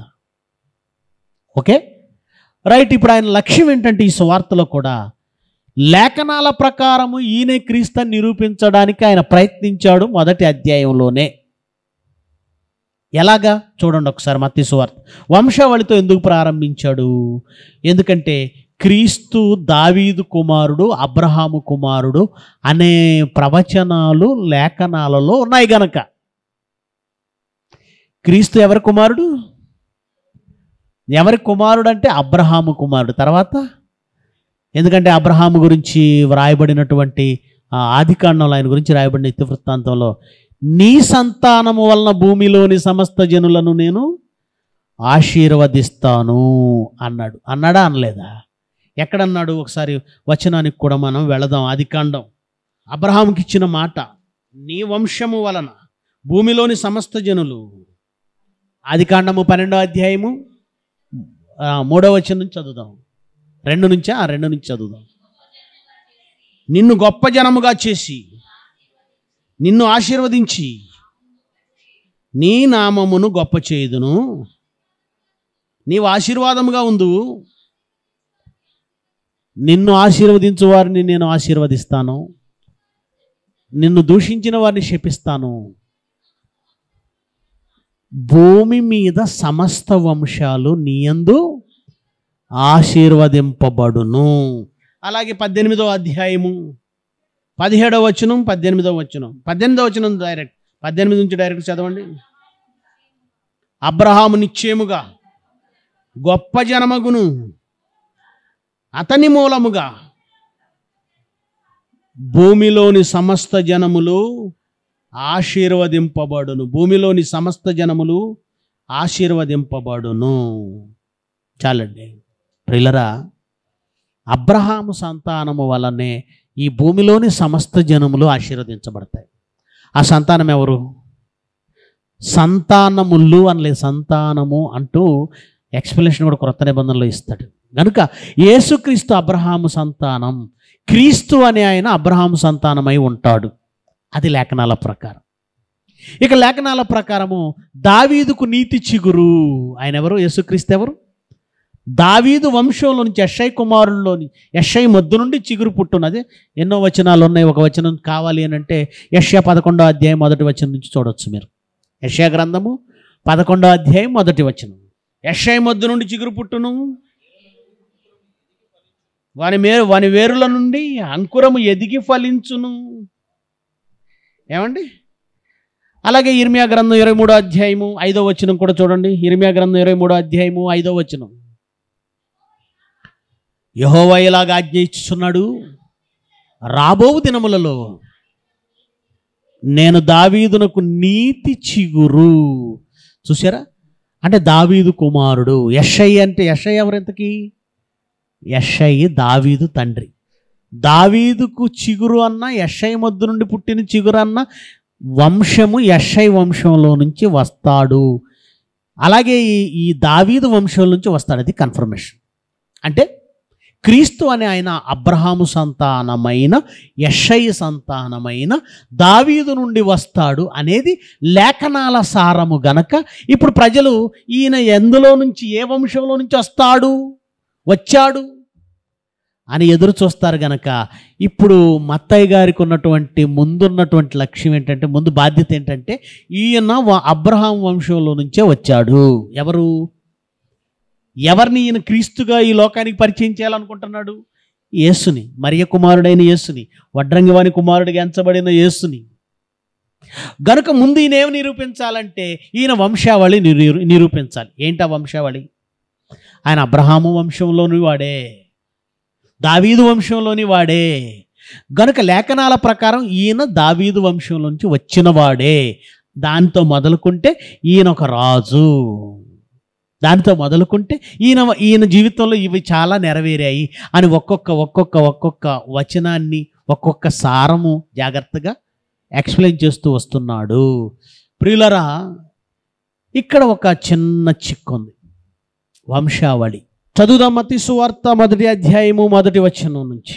ఓకే రైట్ ఇప్పుడు ఆయన లక్ష్యం ఏంటంటే ఈ సువార్తలో కూడా లేఖనాల ప్రకారము ఈయనే క్రీస్తుని నిరూపించడానికి ఆయన ప్రయత్నించాడు మొదటి అధ్యాయంలోనే ఎలాగా చూడండి ఒకసారి మత్తి సువార్త వంశావళితో ఎందుకు ప్రారంభించాడు ఎందుకంటే క్రీస్తు దావీదు కుమారుడు అబ్రహాము కుమారుడు అనే ప్రవచనాలు లేఖనాలలో ఉన్నాయి గనక క్రీస్తు ఎవరి కుమారుడు ఎవరి కుమారుడు అంటే అబ్రహాము కుమారుడు తర్వాత ఎందుకంటే అబ్రహాము గురించి వ్రాయబడినటువంటి ఆ, ఆదికాండంలో ఆయన గురించి రాయబడిన ఇతివృత్తాంతంలో నీ సంతానము వలన భూమిలోని సమస్త జనులను నేను ఆశీర్వదిస్తాను అన్నాడు అన్నాడా అనలేదా ఎక్కడన్నాడు ఒకసారి వచనానికి కూడా మనం వెళదాం ఆదికాండం అబ్రహాంకి ఇచ్చిన మాట నీ వంశము వలన భూమిలోని సమస్త జనులు ఆదికాండము పన్నెండో అధ్యాయము ఆ, మూడో వచనం నుంచి చదువుదాం రెండు నుంచా ఆ రెండు నుంచి చదువుదాం నిన్ను గొప్ప జనముగా చేసి నిన్ను ఆశీర్వదించి నీ నామమును గొప్ప చేయుదును నీవు ఆశీర్వాదముగా ఉండు నిన్ను ఆశీర్వదించు వారిని నేను ఆశీర్వదిస్తాను నిన్ను దూషించిన వారిని శపిస్తాను భూమి మీద సమస్త వంశాలు నీయందు ఆశీర్వదింపబడును అలాగే పద్దెనిమిదో అధ్యాయము పదిహేడవ వచనం పద్దెనిమిదవ వచనం పద్దెనిమిదవ వచనం డైరెక్ట్ పద్దెనిమిది నుంచి డైరెక్ట్ చదవండి అబ్రహాము నిశ్చయముగా గొప్ప జనమగును అతని మూలముగా భూమిలోని సమస్త జనములు ఆశీర్వదింపబడును భూమిలోని సమస్త జనములు ఆశీర్వదింపబడును చాలండి ప్రిలరా అబ్రహాము సంతానము వలనే ఈ భూమిలోని సమస్త జనములు ఆశీర్వదించబడతాయి ఆ సంతానం ఎవరు సంతానములు అనలే సంతానము అంటూ ఎక్స్ప్లెనేషన్ కూడా క్రొత్త నిబంధనలో ఇస్తాడు కనుక యేసుక్రీస్తు అబ్రహాము సంతానం క్రీస్తు అనే ఆయన అబ్రహాము సంతానమై ఉంటాడు అది లేఖనాల ప్రకారం ఇక లేఖనాల ప్రకారము దావీదుకు నీతి చిగురు ఆయన ఎవరు యేసుక్రీస్తు ఎవరు దావీదు వంశంలో నుంచి యషై కుమారుల్లోని యషై మద్దు నుండి చిగురు పుట్టున్నది ఎన్నో వచనాలు ఉన్నాయి ఒక వచనం కావాలి అని అంటే యష్యా పదకొండో అధ్యాయం మొదటి వచనం నుంచి చూడొచ్చు మీరు యష్యా గ్రంథము పదకొండో అధ్యాయం మొదటి వచనం యషై మద్దు నుండి చిగురు పుట్టును వాని మే వాని వేరుల నుండి అంకురము ఎదిగి ఫలించును ఏమండి అలాగే ఇర్మియా గ్రంథం ఇరవై మూడో అధ్యాయము ఐదో వచనం కూడా చూడండి ఇర్మియా గ్రంథం ఇరవై మూడో అధ్యాయము ఐదో వచనం యహోవా ఇలాగ ఆజ్ఞ ఇచ్చుచున్నాడు రాబోవు దినములలో నేను దావీదునకు నీతి చిగురు చూసారా అంటే దావీదు కుమారుడు యషై అంటే యషై ఎవరెంతకి యషై దావీదు తండ్రి దావీదుకు చిగురు అన్న యషై మద్దు నుండి పుట్టిన చిగురు అన్న వంశము యషై వంశంలో నుంచి వస్తాడు అలాగే ఈ ఈ దావీదు వంశం నుంచి వస్తాడు అది కన్ఫర్మేషన్ అంటే క్రీస్తు అనే ఆయన అబ్రహాము సంతానమైన యషై సంతానమైన దావీదు నుండి వస్తాడు అనేది లేఖనాల సారము గనక ఇప్పుడు ప్రజలు ఈయన ఎందులో నుంచి ఏ వంశంలో నుంచి వస్తాడు వచ్చాడు అని ఎదురు చూస్తారు గనక ఇప్పుడు మత్తయ్య గారికి ఉన్నటువంటి ముందున్నటువంటి లక్ష్యం ఏంటంటే ముందు బాధ్యత ఏంటంటే ఈయన వ- అబ్రహాం వంశంలో నుంచే వచ్చాడు ఎవరు ఎవరిని ఈయన క్రీస్తుగా ఈ లోకానికి పరిచయం చేయాలనుకుంటున్నాడు యేసుని మరియ కుమారుడైన యేసుని వడ్రంగివాని కుమారుడిగా ఎంచబడిన యేసుని గనుక ముందు ఈయన ఏమి నిరూపించాలంటే ఈయన వంశావళి నిరూ నిరూపించాలి ఏంటా వంశావళి ఆయన అబ్రహాము వంశంలోని వాడే దావీదు వంశంలోని వాడే గనుక లేఖనాల ప్రకారం ఈయన దావీదు వంశంలోంచి వచ్చిన వాడే దానితో మొదలుకుంటే ఈయన ఒక రాజు దానితో మొదలుకుంటే ఈయన ఈయన జీవితంలో ఇవి చాలా నెరవేరాయి అని ఒక్కొక్క ఒక్కొక్క ఒక్కొక్క వచనాన్ని ఒక్కొక్క సారము జాగ్రత్తగా ఎక్స్ప్లెయిన్ చేస్తూ వస్తున్నాడు ప్రియులరా ఇక్కడ ఒక చిన్న చిక్కు ఉంది వంశావళి చదువుదాం మతి సువార్త మొదటి అధ్యాయము మొదటి వచనం నుంచి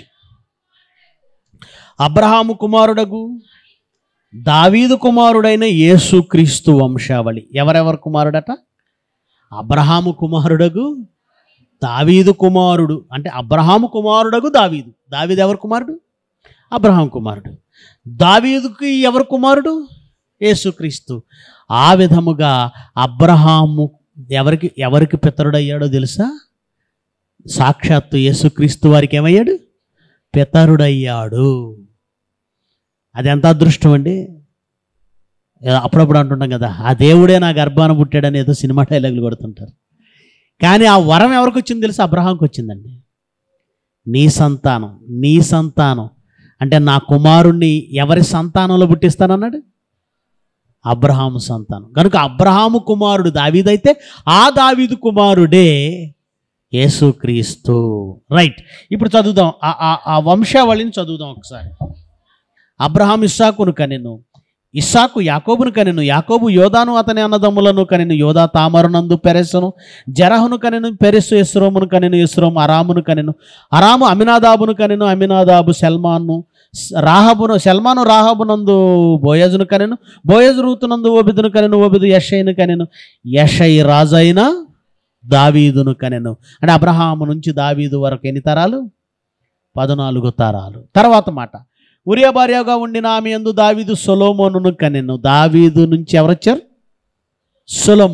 అబ్రహాము కుమారుడగు దావీదు కుమారుడైన యేసుక్రీస్తు వంశావళి ఎవరెవరు కుమారుడట అబ్రహాము కుమారుడగు దావీదు కుమారుడు అంటే అబ్రహాము కుమారుడగు దావీదు దావీదు ఎవరు కుమారుడు అబ్రహాం కుమారుడు దావీదుకి ఎవరు కుమారుడు యేసుక్రీస్తు ఆ విధముగా అబ్రహాము ఎవరికి ఎవరికి పితరుడయ్యాడో తెలుసా సాక్షాత్తు యేసుక్రీస్తు వారికి ఏమయ్యాడు పితరుడయ్యాడు అది ఎంత అదృష్టం అండి ఏ- అప్పుడప్పుడు అంటుంటాం కదా ఆ దేవుడే నా గర్భాన పుట్టాడని ఏదో సినిమా డైలాగులు కొడుతుంటారు కానీ ఆ వరం ఎవరికి వచ్చింది తెలుసా అబ్రహాంకి వచ్చిందండి నీ సంతానం నీ సంతానం అంటే నా కుమారుణ్ణి ఎవరి సంతానంలో పుట్టిస్తానన్నాడు అబ్రహాము సంతానం కనుక అబ్రహాము కుమారుడు దావీదైతే ఆ దావీదు కుమారుడే యేసుక్రీస్తు రైట్ ఇప్పుడు చదువుదాం ఆ- ఆ- ఆ వంశావళిని చదువుదాం ఒకసారి అబ్రహాం ఇస్సాకును కనెను ఇస్సాకు యాకోబును కనెను యాకోబు యోధాను అతని అన్నదమ్ములను కనెను యోధా తామరునందు పెరెస్సును జరహును కనెను పెరెస్సు ఎస్రోమును కనెను ఎస్రోము అరామును కనెను అరాము అమినాదాబును కనెను అమినాదాబు సల్మాను స- రాహబును సల్మాను రాహబునందు బోయజును కనెను బోయజు రూతునందు ఓబిదును కనెను ఓబిదు యషయ్యను కనెను యషయ్ రాజైన దావీదును కనెను అంటే అబ్రహాము నుంచి దావీదు వరకు ఎన్ని తరాలు పద్నాలుగు తరాలు తర్వాత మాట ఉరియా భార్యగా ఉండిన ఆమె ఎందు దావీదు సొలోమోనును కనెను దావీదు నుంచి ఎవరొచ్చారు సొలోమోన్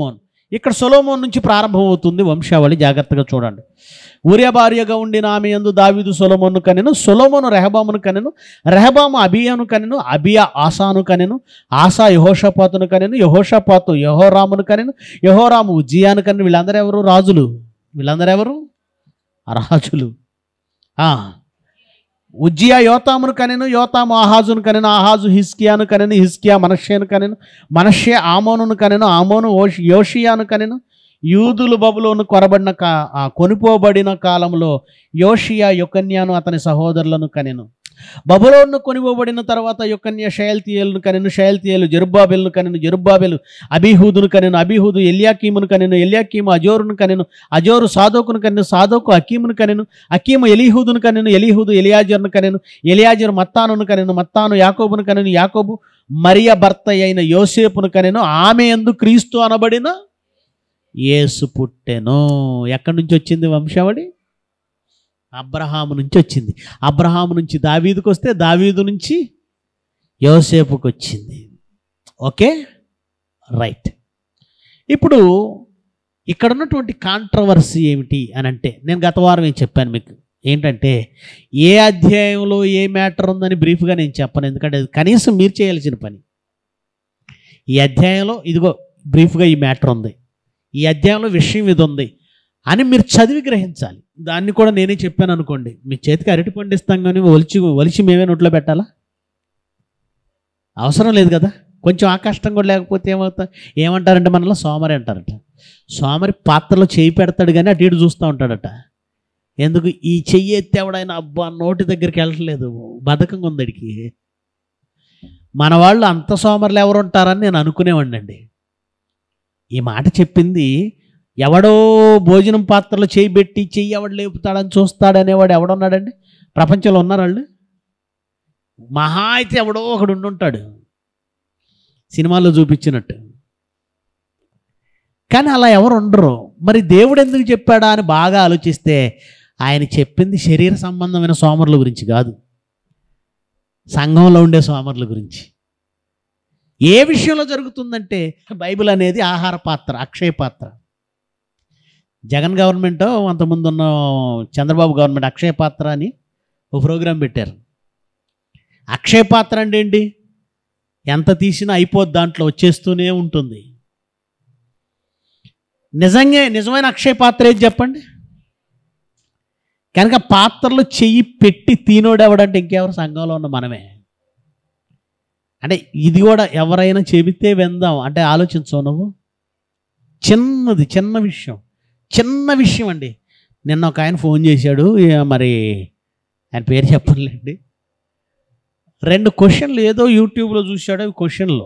ఇక్కడ సొలోమోన్ నుంచి ప్రారంభమవుతుంది వంశావళి జాగ్రత్తగా చూడండి ఊర్య భార్యగా ఉండిన ఆమె యందు దావీదు సొలోమోను కనెను సొలోమోను రెహబామును కనెను రెహబాము అబియాను కనెను అబియా ఆసాను కనెను ఆసా యహోషపాతును కనెను యహోషపాతు యహోరామును కనెను యహోరాము ఉజ్జియాను కనెను వీళ్ళందరూ ఎవరు రాజులు వీళ్ళందరూ ఎవరు రాజులు ఆ. ఉజ్జియా యోతామును కనెను యోతాము ఆహాజును కనెను ఆహాజు హిస్కియాను కనెను హిస్కియా మనష్యను కనెను మనష్య ఆమోనును కనెను ఆమోను ఓష్ యోషియాను కనెను యూదులు బబులోను కొరబడిన కా ఆ కొనిపోబడిన కాలంలో యోషియా యొకన్యాను అతని సహోదరులను కనెను బబులోను కొనిపోబడిన తర్వాత యొకన్య షయల్తీయేలును కనెను షయల్తీయేలు జరుబ్బాబెల్ను కనెను జరుబ్బాబెలు అబీహూదును కనెను అబీహూదు ఎల్యాకీమును కనెను ఎల్యాకీము అజోరును కనెను అజోరు సాదోకును కనెను సాదోకు అకీమును కనెను అకీము ఎలీహూదును కనెను ఎలీహూదు ఎలియాజరును కనెను ఎలియాజరు మత్తానును కనెను మత్తాను యాకోబును కనెను యాకోబు మరియ భర్త అయిన యోసేపును కనెను ఆమె ఎందు క్రీస్తు అనబడిన యేసు పుట్టెను ఎక్కడి నుంచి వచ్చింది వంశావళి అబ్రహాము నుంచి వచ్చింది అబ్రహాము నుంచి దావీదుకు వస్తే దావీదు నుంచి యోసేపుకు వచ్చింది ఓకే రైట్ ఇప్పుడు ఇక్కడ ఉన్నటువంటి కాంట్రవర్సీ ఏమిటి అని అంటే నేను గత వారం ఏం చెప్పాను మీకు ఏంటంటే ఏ అధ్యాయంలో ఏ మ్యాటర్ ఉందని బ్రీఫ్గా నేను చెప్పను ఎందుకంటే అది కనీసం మీరు చేయాల్సిన పని ఈ అధ్యాయంలో ఇదిగో బ్రీఫ్గా ఈ మ్యాటర్ ఉంది ఈ అధ్యాయంలో విషయం ఇది ఉంది అని మీరు చదివి గ్రహించాలి దాన్ని కూడా నేనే చెప్పాను అనుకోండి మీ చేతికి అరటి పండు ఇస్తాం కానీ ఒలిచి ఒలిచి మేమే నోట్లో పెట్టాలా అవసరం లేదు కదా కొంచెం ఆ కష్టం కూడా లేకపోతే ఏమవుతా ఏమంటారంటే మనలో సోమరి అంటారట సోమరి పాత్రలో చేయి పెడతాడు కానీ అటు ఇటు చూస్తూ ఉంటాడట ఎందుకు ఈ చెయ్యి ఎత్తి ఎవడైనా అబ్బా నోటి దగ్గరికి వెళ్ళట్లేదు బద్ధకంగా ఉంది అడికి మన వాళ్ళు అంత సోమరులు ఎవరు ఉంటారని నేను అనుకునేవాడినండి ఈ మాట చెప్పింది ఎవడో భోజనం పాత్రలో చేయి పెట్టి చెయ్యి ఎవడు లేపుతాడని చూస్తాడనేవాడు ఎవడున్నాడండి ప్రపంచంలో ఉన్నారు వాళ్ళు మహా అయితే ఎవడో ఒకడు ఉండుంటాడు సినిమాల్లో చూపించినట్టు కానీ అలా ఎవరు ఉండరు మరి దేవుడు ఎందుకు చెప్పాడా అని బాగా ఆలోచిస్తే ఆయన చెప్పింది శరీర సంబంధమైన సోమరుల గురించి కాదు సంఘంలో ఉండే సోమరుల గురించి ఏ విషయంలో జరుగుతుందంటే బైబిల్ అనేది ఆహార పాత్ర అక్షయ పాత్ర జగన్ గవర్నమెంట్ అంతకుముందు ఉన్న చంద్రబాబు గవర్నమెంట్ అక్షయ పాత్ర అని ఒక ప్రోగ్రాం పెట్టారు అక్షయ పాత్ర అంటే ఏంటి ఎంత తీసినా అయిపోద్ది దాంట్లో వచ్చేస్తూనే ఉంటుంది నిజంగా నిజమైన అక్షయ పాత్ర ఏది చెప్పండి కనుక పాత్రలో చెయ్యి పెట్టి తీనోడు ఎవడంటే ఇంకెవరు సంఘంలో ఉన్న మనమే అంటే ఇది కూడా ఎవరైనా చెబితే విందాం అంటే ఆలోచించవు నువ్వు చిన్నది చిన్న విషయం చిన్న విషయం అండి నిన్న ఒక ఆయన ఫోన్ చేశాడు ఇక మరి ఆయన పేరు చెప్పనులేండి రెండు క్వశ్చన్లు ఏదో యూట్యూబ్లో చూశాడు అవి క్వశ్చన్లు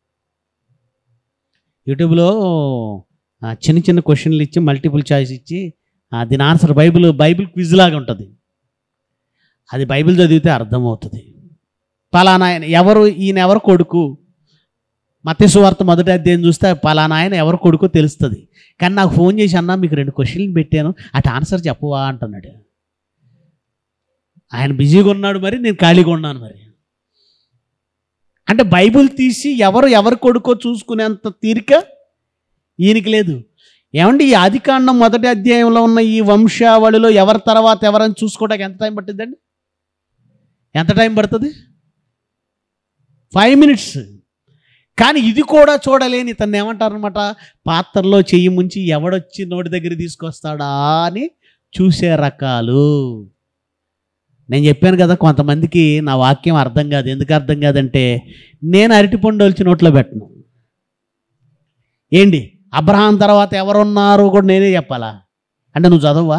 యూట్యూబ్లో ఆ, చిన్న చిన్న క్వశ్చన్లు ఇచ్చి మల్టిపుల్ చాయిస్ ఇచ్చి ఆ, దీని ఆన్సర్ బైబిల్ బైబిల్ క్విజ్ లాగా ఉంటుంది అది బైబిల్ చదివితే అర్థమవుతుంది పలానా ఆయన ఎవరు ఈయన ఎవరు కొడుకు మత్స్సు వార్త మొదటి అధ్యాయం చూస్తే పలానా ఆయన ఎవరు కొడుకో తెలుస్తుంది కానీ నాకు ఫోన్ చేసి అన్నా మీకు రెండు క్వశ్చన్లు పెట్టాను అటు ఆన్సర్ చెప్పవా అంటున్నాడు ఆయన బిజీగా ఉన్నాడు మరి నేను ఖాళీగా ఉన్నాను మరి అంటే బైబిల్ తీసి ఎవరు ఎవరు కొడుకో చూసుకునేంత తీరిక ఈయనకి లేదు ఏమండి ఈ ఆదికాండం మొదటి అధ్యాయంలో ఉన్న ఈ వంశావళిలో ఎవరి తర్వాత ఎవరని చూసుకోవడానికి ఎంత టైం పట్టిందండి ఎంత టైం పడుతుంది ఫైవ్ మినిట్స్ కానీ ఇది కూడా చూడలేని ఇతన్ని ఏమంటారనమాట పాత్రలో చెయ్యి ముంచి ఎవడొచ్చి నోటి దగ్గర తీసుకొస్తాడా అని చూసే రకాలు నేను చెప్పాను కదా కొంతమందికి నా వాక్యం అర్థం కాదు ఎందుకు అర్థం కాదంటే నేను అరటిపండు వచ్చి నోట్లో పెట్టను ఏంటి అబ్రహాం తర్వాత ఎవరున్నారు కూడా నేనే చెప్పాలా అంటే నువ్వు చదవా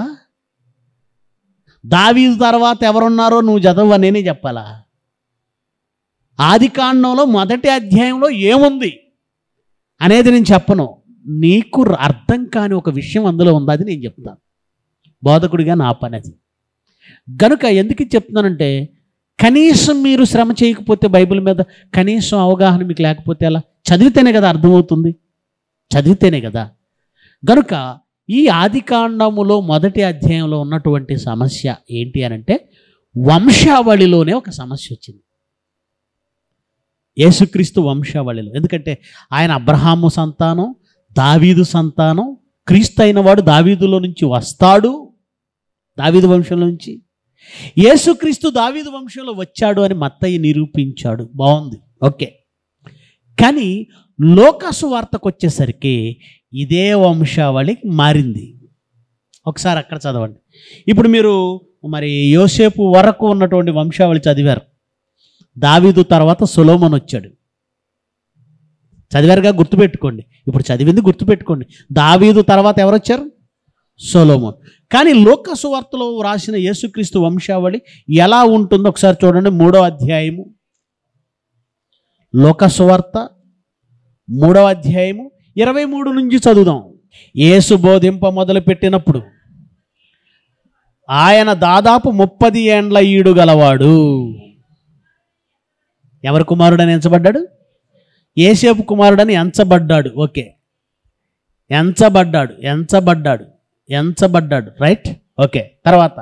దావీదు తర్వాత ఎవరున్నారో నువ్వు చదవా నేనే చెప్పాలా ఆది కాండంలో మొదటి అధ్యాయంలో ఏముంది అనేది నేను చెప్పను నీకు అర్థం కాని ఒక విషయం అందులో ఉంది అది నేను చెప్తాను బోధకుడిగా నా పని అది గనుక ఎందుకు ఇది చెప్తున్నానంటే కనీసం మీరు శ్రమ చేయకపోతే బైబిల్ మీద కనీసం అవగాహన మీకు లేకపోతే ఎలా చదివితేనే కదా అర్థమవుతుంది చదివితేనే కదా గనుక ఈ ఆదికాండములో మొదటి అధ్యాయంలో ఉన్నటువంటి సమస్య ఏంటి అని అంటే వంశావళిలోనే ఒక సమస్య వచ్చింది యేసుక్రీస్తు వంశావళిలో ఎందుకంటే ఆయన అబ్రహాము సంతానం దావీదు సంతానం క్రీస్తు అయిన వాడు దావీదులో నుంచి వస్తాడు దావీదు వంశంలో నుంచి యేసుక్రీస్తు దావీదు వంశంలో వచ్చాడు అని మత్తయ్య నిరూపించాడు బాగుంది ఓకే కానీ లోకాసు వార్తకు వచ్చేసరికి ఇదే వంశావళి మారింది ఒకసారి అక్కడ చదవండి ఇప్పుడు మీరు మరి యోసేపు వరకు ఉన్నటువంటి వంశావళి చదివారు దావీదు తర్వాత సులోమన్ వచ్చాడు చదివారుగా గుర్తుపెట్టుకోండి ఇప్పుడు చదివింది గుర్తుపెట్టుకోండి దావీదు తర్వాత ఎవరు వచ్చారు సొలోమోన్ కానీ లోక సువార్తలో రాసిన యేసుక్రీస్తు వంశావళి ఎలా ఉంటుందో ఒకసారి చూడండి మూడో అధ్యాయము లోక సువార్త మూడో అధ్యాయము ఇరవై మూడు నుంచి చదువుదాం యేసు బోధింప మొదలు పెట్టినప్పుడు ఆయన దాదాపు ముప్పది ఏండ్ల ఈడు గలవాడు ఎవరి కుమారుడని ఎంచబడ్డాడు ఏసేపు కుమారుడని ఎంచబడ్డాడు ఓకే ఎంచబడ్డాడు ఎంచబడ్డాడు ఎంచబడ్డాడు రైట్ ఓకే తర్వాత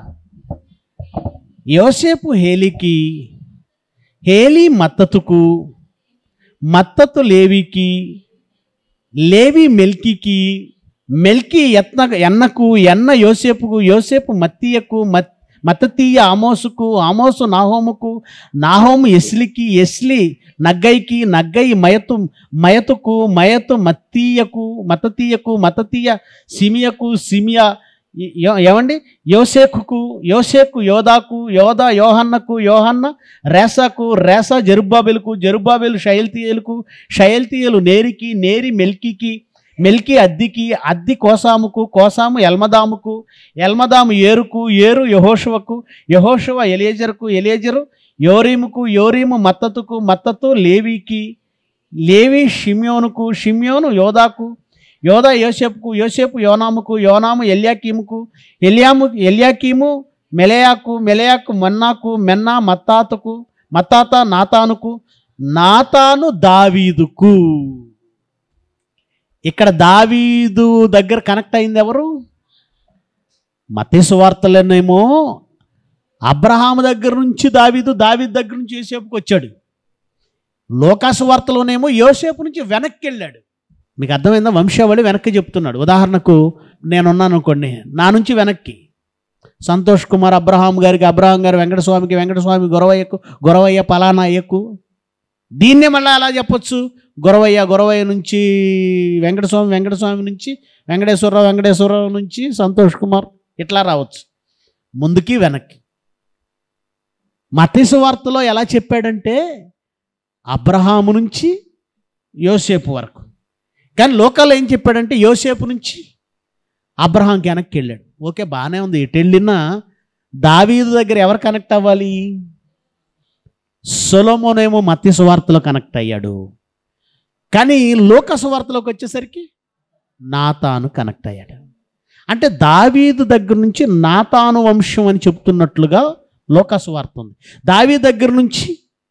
యోసేపు హేలికి హేలి మత్తతుకు మత్తతు లేవికి లేవి మెల్కికి మెల్కి ఎత్న ఎన్నకు ఎన్న యోసేపుకు యోసేపు మత్తీయకు మత్ మత్తతీయ ఆమోసుకు ఆమోసు నాహోముకు నాహోము ఎస్లికి ఎస్లి నగ్గైకి నగ్గై మయతు మయతుకు మయతు మత్తీయకు మతతీయకు మతతీయ సిమియకు సిమియా ఏ- ఏమండి యోసేకుకు యోసేకు యోధాకు యోధా యోహన్నకు యోహన్న రేసాకు రేసా జరుబాబెలుకు జరుబాబెలు షయల్తీయలకు షయల్తీయలు నేరికి నేరి మెల్కికి మెల్కి అద్దికి అద్ది కోసాముకు కోసాము ఎల్మదాముకు ఎల్మదాము ఏరుకు ఏరు యహోషువకు యహోషువ ఎలియజరుకు ఎలియజరు యోరీముకు యోరీము మత్తతుకు మత్తతు లేవికి లేవి షిమ్యోనుకు షిమ్యోను యోధాకు యోధా యోసేపుకు యోసేపు యోనాముకు యోనాము ఎల్యాకీముకు ఎల్యాము ఎల్యాకీము మెలయాకు మెలయాకు మన్నాకు మెన్నా మత్తాతుకు మత్తాత నాతానుకు నాతాను దావీదుకు ఇక్కడ దావీదు దగ్గర కనెక్ట్ అయింది ఎవరు మతేసు వార్తలోనేమో అబ్రహాము దగ్గర నుంచి దావీదు దావీదు దగ్గర నుంచి యోసేపుకి వచ్చాడు లోకాసు వార్తలోనేమో యోసేపు నుంచి వెనక్కి వెళ్ళాడు మీకు అర్థమైందా వంశావళి వెనక్కి చెప్తున్నాడు ఉదాహరణకు నేనున్నాను అనుకోండి నా నుంచి వెనక్కి సంతోష్ కుమార్ అబ్రహాం గారికి అబ్రహాం గారు వెంకటస్వామికి వెంకటస్వామి గొరవయ్యకు గొరవయ్య పలానా అయ్యకు దీన్నే మళ్ళీ అలా చెప్పొచ్చు గొరవయ్య గొరవయ్య నుంచి వెంకటస్వామి వెంకటస్వామి నుంచి వెంకటేశ్వరరావు వెంకటేశ్వరరావు నుంచి సంతోష్ కుమార్ ఇట్లా రావచ్చు ముందుకి వెనక్కి మతీసు వార్తలో ఎలా చెప్పాడంటే అబ్రహాము నుంచి యోసేపు వరకు కానీ లోకాల్లో ఏం చెప్పాడంటే యోసేపు నుంచి అబ్రహాంకి వెనక్కి వెళ్ళాడు ఓకే బాగానే ఉంది ఎటు వెళ్ళినా దావీదు దగ్గర ఎవరు కనెక్ట్ అవ్వాలి సొలోమోనేమో మత్య సువార్తలో కనెక్ట్ అయ్యాడు కానీ లోక సువార్తలోకి వచ్చేసరికి నాతాను కనెక్ట్ అయ్యాడు అంటే దావీదు దగ్గర నుంచి నాతాను వంశం అని చెప్తున్నట్లుగా లోక సువార్త ఉంది దావీ దగ్గర నుంచి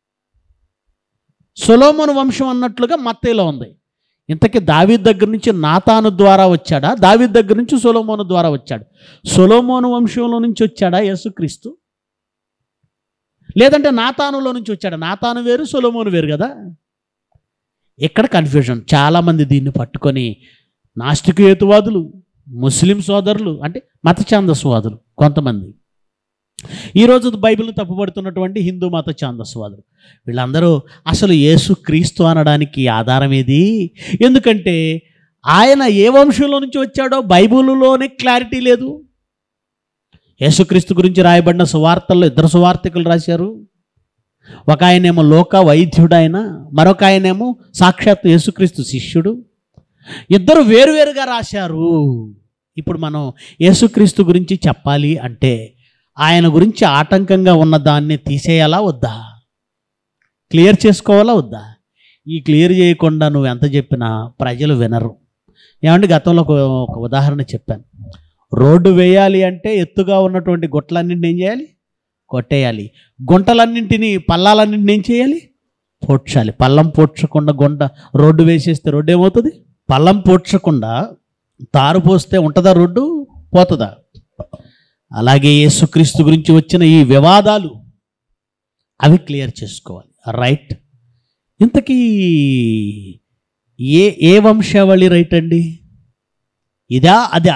సొలోమోను వంశం అన్నట్లుగా మత్తేలో ఉంది ఇంతకీ దావీద్ దగ్గర నుంచి నాతాను ద్వారా వచ్చాడా దావీద్ దగ్గర నుంచి సొలోమోను ద్వారా వచ్చాడు సొలోమోను వంశంలో నుంచి వచ్చాడా యేసుక్రీస్తు లేదంటే నాతానులో నుంచి వచ్చాడా నాతాను వేరు సొలోమోను వేరు కదా ఇక్కడ కన్ఫ్యూజన్ చాలామంది దీన్ని పట్టుకొని నాస్తిక హేతువాదులు ముస్లిం సోదరులు అంటే మత ఛాందస్వాదులు కొంతమంది ఈరోజు బైబిల్ను తప్పుపడుతున్నటువంటి హిందూ మత ఛాందస్వాదులు వీళ్ళందరూ అసలు యేసు క్రీస్తు అనడానికి ఆధారం ఏది ఎందుకంటే ఆయన ఏ వంశంలో నుంచి వచ్చాడో బైబిలులోనే క్లారిటీ లేదు యేసుక్రీస్తు గురించి రాయబడిన సువార్తల్లో ఇద్దరు సువార్తికులు రాశారు ఒక ఆయనేమో లోక వైద్యుడు ఆయన మరొక ఆయనేమో సాక్షాత్ యేసుక్రీస్తు శిష్యుడు ఇద్దరు వేరువేరుగా రాశారు ఇప్పుడు మనం యేసుక్రీస్తు గురించి చెప్పాలి అంటే ఆయన గురించి ఆటంకంగా ఉన్న దాన్ని తీసేయాలా వద్దా క్లియర్ చేసుకోవాలా వద్దా ఈ క్లియర్ చేయకుండా నువ్వు ఎంత చెప్పినా ప్రజలు వినరు ఏమంటే గతంలో ఒక ఒక ఉదాహరణ చెప్పాను రోడ్డు వేయాలి అంటే ఎత్తుగా ఉన్నటువంటి గుట్టలన్నింటిని ఏం చేయాలి కొట్టేయాలి గుంటలన్నింటినీ పల్లాలన్నింటిని ఏం చేయాలి పోడ్చాలి పల్లం పోడ్చకుండా గుంట రోడ్డు వేసేస్తే రోడ్డు ఏమవుతుంది పల్లం పోడ్చకుండా తారు పోస్తే ఉంటుందా రోడ్డు పోతుందా అలాగే యేసుక్రీస్తు గురించి వచ్చిన ఈ వివాదాలు అవి క్లియర్ చేసుకోవాలి రైట్ ఇంతకీ ఏ ఏ వంశావళి రైట్ అండి ఇదా అదా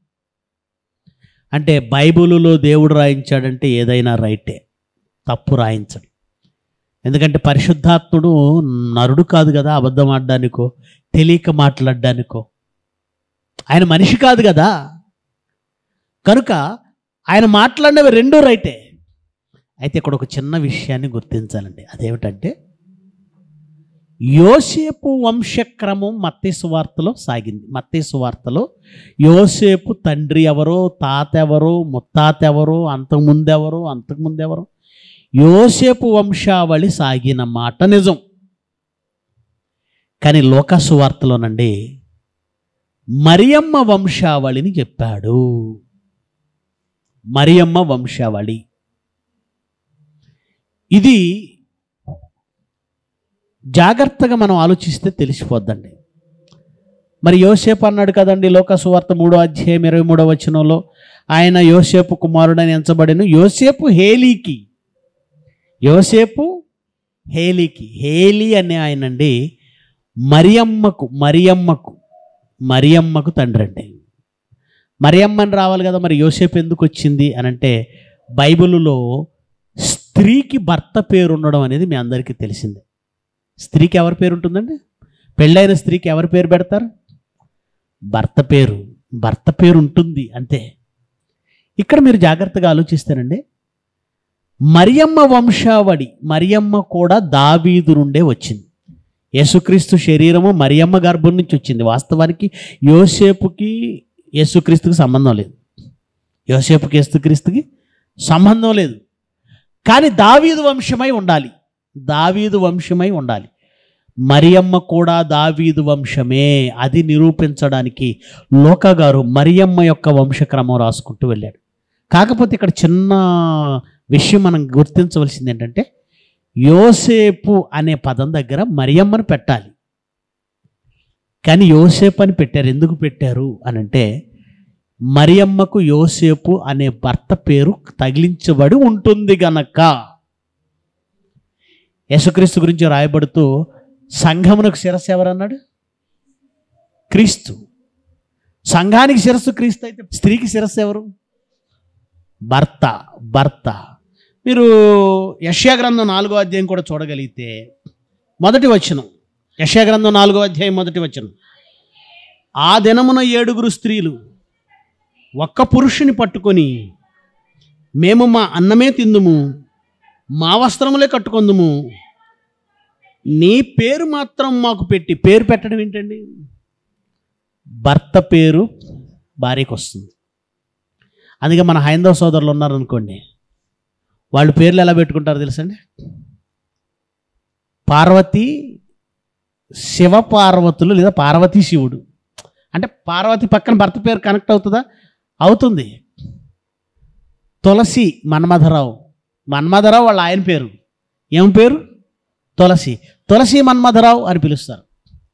అంటే బైబిలులో దేవుడు రాయించాడంటే ఏదైనా రైటే తప్పు రాయించడు ఎందుకంటే పరిశుద్ధాత్ముడు నరుడు కాదు కదా అబద్ధం ఆడడానికో తెలియక మాట్లాడడానికో ఆయన మనిషి కాదు కదా కనుక ఆయన మాట్లాడినవి రెండూ రైటే అయితే ఇక్కడ ఒక చిన్న విషయాన్ని గుర్తించాలండి అదేమిటంటే యోసేపు వంశక్రమం మత్తేసు వార్తలో సాగింది మత్తేసు వార్తలో యోసేపు తండ్రి ఎవరో తాత ఎవరో ముత్తాత ఎవరో అంతకుముందెవరో అంతకుముందెవరో యోసేపు వంశావళి సాగిన మాట నిజం కానీ లోకాసు వార్తలోనండి మరియమ్మ వంశావళిని చెప్పాడు మరియమ్మ వంశావళి ఇది జాగ్రత్తగా మనం ఆలోచిస్తే తెలిసిపోద్దండి మరి యోసేపు అన్నాడు కదండి లోకసువార్త మూడో అధ్యాయం ఇరవై మూడో వచనంలో ఆయన యోసేపు కుమారుడని ఎంచబడిన యోసేపు హేలీకి యోసేపు హేలీకి హేలీ అనే ఆయనండి మరియమ్మకు మరియమ్మకు మరియమ్మకు తండ్రి అండి మరియమ్మని రావాలి కదా మరి యోసేపు ఎందుకు వచ్చింది అని అంటే బైబిలులో స్త్రీకి భర్త పేరు ఉండడం అనేది మీ అందరికీ తెలిసిందే స్త్రీకి ఎవరి పేరు ఉంటుందండి పెళ్ళైన స్త్రీకి ఎవరి పేరు పెడతారు భర్త పేరు భర్త పేరు ఉంటుంది అంతే ఇక్కడ మీరు జాగ్రత్తగా ఆలోచిస్తానండి మరియమ్మ వంశావళి మరియమ్మ కూడా దావీదు నుండే వచ్చింది యేసుక్రీస్తు శరీరము మరియమ్మ గర్భం నుంచి వచ్చింది వాస్తవానికి యోసేపుకి యేసుక్రీస్తుకి సంబంధం లేదు యోసేపుకి యేసుక్రీస్తుకి సంబంధం లేదు కానీ దావీదు వంశమై ఉండాలి దావీదు వంశమై ఉండాలి మరియమ్మ కూడా దావీదు వంశమే అది నిరూపించడానికి లోక గారు మరియమ్మ యొక్క వంశక్రమం రాసుకుంటూ వెళ్ళాడు కాకపోతే ఇక్కడ చిన్న విషయం మనం గుర్తించవలసింది ఏంటంటే యోసేపు అనే పదం దగ్గర మరియమ్మను పెట్టాలి కానీ యోసేపు అని పెట్టారు ఎందుకు పెట్టారు అని అంటే మరియమ్మకు యోసేపు అనే భర్త పేరు తగిలించబడి ఉంటుంది గనక యేసుక్రీస్తు గురించి రాయబడుతూ సంఘమునకు శిరస్సు ఎవరన్నాడు క్రీస్తు సంఘానికి శిరస్సు క్రీస్తు అయితే స్త్రీకి శిరస్సు ఎవరు భర్త భర్త మీరు యశ్యా గ్రంథం నాలుగో అధ్యాయం కూడా చూడగలిగితే మొదటి వచనం యశ్యా గ్రంథం నాలుగో అధ్యాయం మొదటి వచనం ఆ దినమున ఏడుగురు స్త్రీలు ఒక్క పురుషుని పట్టుకొని మేము మా అన్నమే తిందుము మా వస్త్రములే కట్టుకొందుము నీ పేరు మాత్రం మాకు పెట్టి పేరు పెట్టడం ఏంటండి భర్త పేరు భార్యకు వస్తుంది అందుకే మన హైందవ సోదరులు ఉన్నారనుకోండి వాళ్ళు పేర్లు ఎలా పెట్టుకుంటారో తెలుసండి పార్వతి శివ పార్వతులు లేదా పార్వతీ శివుడు అంటే పార్వతి పక్కన భర్త పేరు కనెక్ట్ అవుతుందా అవుతుంది తులసి మన్మధరావు మన్మధరావు వాళ్ళ ఆయన పేరు ఏం పేరు తులసి తులసి మన్మధరావు అని పిలుస్తారు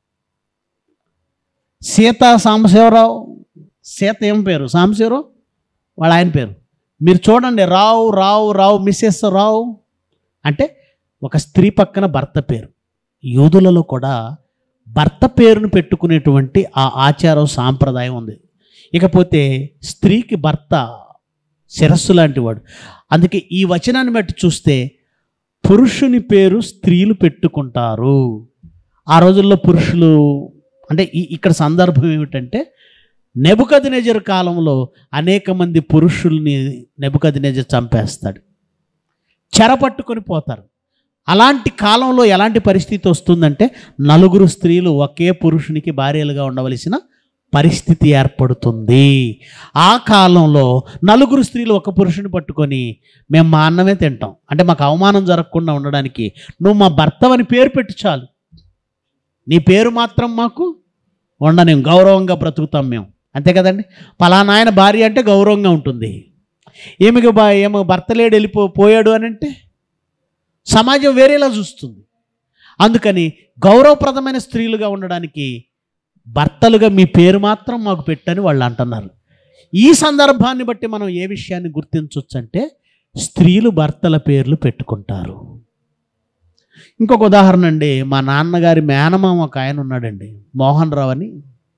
సీత సాంబశివరావు సీత ఏం పేరు సాంబశివరావు వాళ్ళ ఆయన పేరు మీరు చూడండి రావు రావు రావు మిస్సెస్ రావు అంటే ఒక స్త్రీ పక్కన భర్త పేరు యూదులలో కూడా భర్త పేరును పెట్టుకునేటువంటి ఆ ఆచారం సాంప్రదాయం ఉంది ఇకపోతే స్త్రీకి భర్త శిరస్సు లాంటి వాడు అందుకే ఈ వచనాన్ని బట్టి చూస్తే పురుషుని పేరు స్త్రీలు పెట్టుకుంటారు ఆ రోజుల్లో పురుషులు అంటే ఈ ఇక్కడ సందర్భం ఏమిటంటే నెబుకదినెజర్ కాలంలో అనేక మంది పురుషుల్ని నెబుకదినెజర్ చంపేస్తాడు చెరపట్టుకొని పోతారు అలాంటి కాలంలో ఎలాంటి పరిస్థితి వస్తుందంటే నలుగురు స్త్రీలు ఒకే పురుషునికి భార్యలుగా ఉండవలసిన పరిస్థితి ఏర్పడుతుంది ఆ కాలంలో నలుగురు స్త్రీలు ఒక పురుషుని పట్టుకొని మేము మా అన్నమే తింటాం అంటే మాకు అవమానం జరగకుండా ఉండడానికి నువ్వు మా భర్తవని పేరు పెట్టు చాలు నీ పేరు మాత్రం మాకు ఉండనేం గౌరవంగా బ్రతుకుతాం మేము అంతే కదండి పలానా ఆయన భార్య అంటే గౌరవంగా ఉంటుంది ఏమికి బా ఏమో భర్త లేడు వెళ్ళిపో పోయాడు అని అంటే సమాజం వేరేలా చూస్తుంది అందుకని గౌరవప్రదమైన స్త్రీలుగా ఉండడానికి భర్తలుగా మీ పేరు మాత్రం మాకు పెట్టని వాళ్ళు అంటున్నారు ఈ సందర్భాన్ని బట్టి మనం ఏ విషయాన్ని గుర్తించవచ్చు అంటే స్త్రీలు భర్తల పేర్లు పెట్టుకుంటారు ఇంకొక ఉదాహరణ అండి మా నాన్నగారి మేనమామ ఒక ఆయన ఉన్నాడండి మోహన్ రావు అని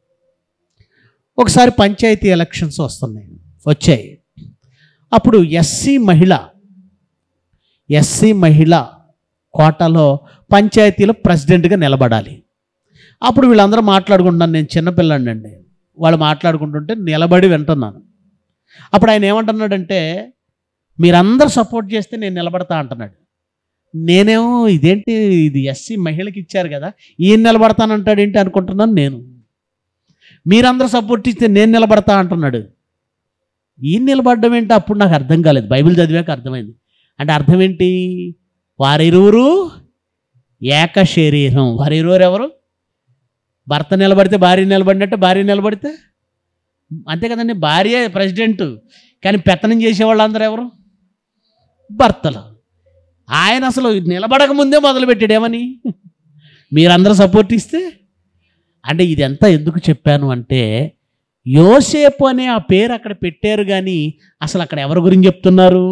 ఒకసారి పంచాయతీ ఎలక్షన్స్ వస్తున్నాయి వచ్చాయి అప్పుడు ఎస్సీ మహిళ ఎస్సీ మహిళ కోటాలో పంచాయతీలో ప్రెసిడెంట్గా నిలబడాలి అప్పుడు వీళ్ళందరూ మాట్లాడుకుంటున్నాను నేను చిన్నపిల్లండి అండి వాళ్ళు మాట్లాడుకుంటుంటే నిలబడి వింటున్నాను అప్పుడు ఆయన ఏమంటున్నాడంటే మీరందరూ సపోర్ట్ చేస్తే నేను నిలబడతా అంటున్నాడు నేనేమో ఇదేంటి ఇది ఎస్సీ మహిళకి ఇచ్చారు కదా ఈయన నిలబడతానంటాడు ఏంటి అనుకుంటున్నాను నేను మీరందరూ సపోర్ట్ ఇస్తే నేను నిలబడతా అంటున్నాడు ఈయన నిలబడడం ఏంటి అప్పుడు నాకు అర్థం కాలేదు బైబిల్ చదివాక అర్థమైంది అంటే అర్థం ఏంటి వారిరువురు ఏక శరీరం వారిరువురు ఎవరు భర్త నిలబడితే భార్య నిలబడినట్టు భార్య నిలబడితే అంతే కదండి భార్య ప్రెసిడెంట్ కానీ పెత్తనం చేసే వాళ్ళందరూ ఎవరు భర్తలు ఆయన అసలు నిలబడక ముందే మొదలుపెట్టాడు ఏమని మీరందరూ సపోర్ట్ ఇస్తే అంటే ఇదంతా ఎందుకు చెప్పాను అంటే యోసేపు అనే ఆ పేరు అక్కడ పెట్టారు కానీ అసలు అక్కడ ఎవరి గురించి చెప్తున్నారు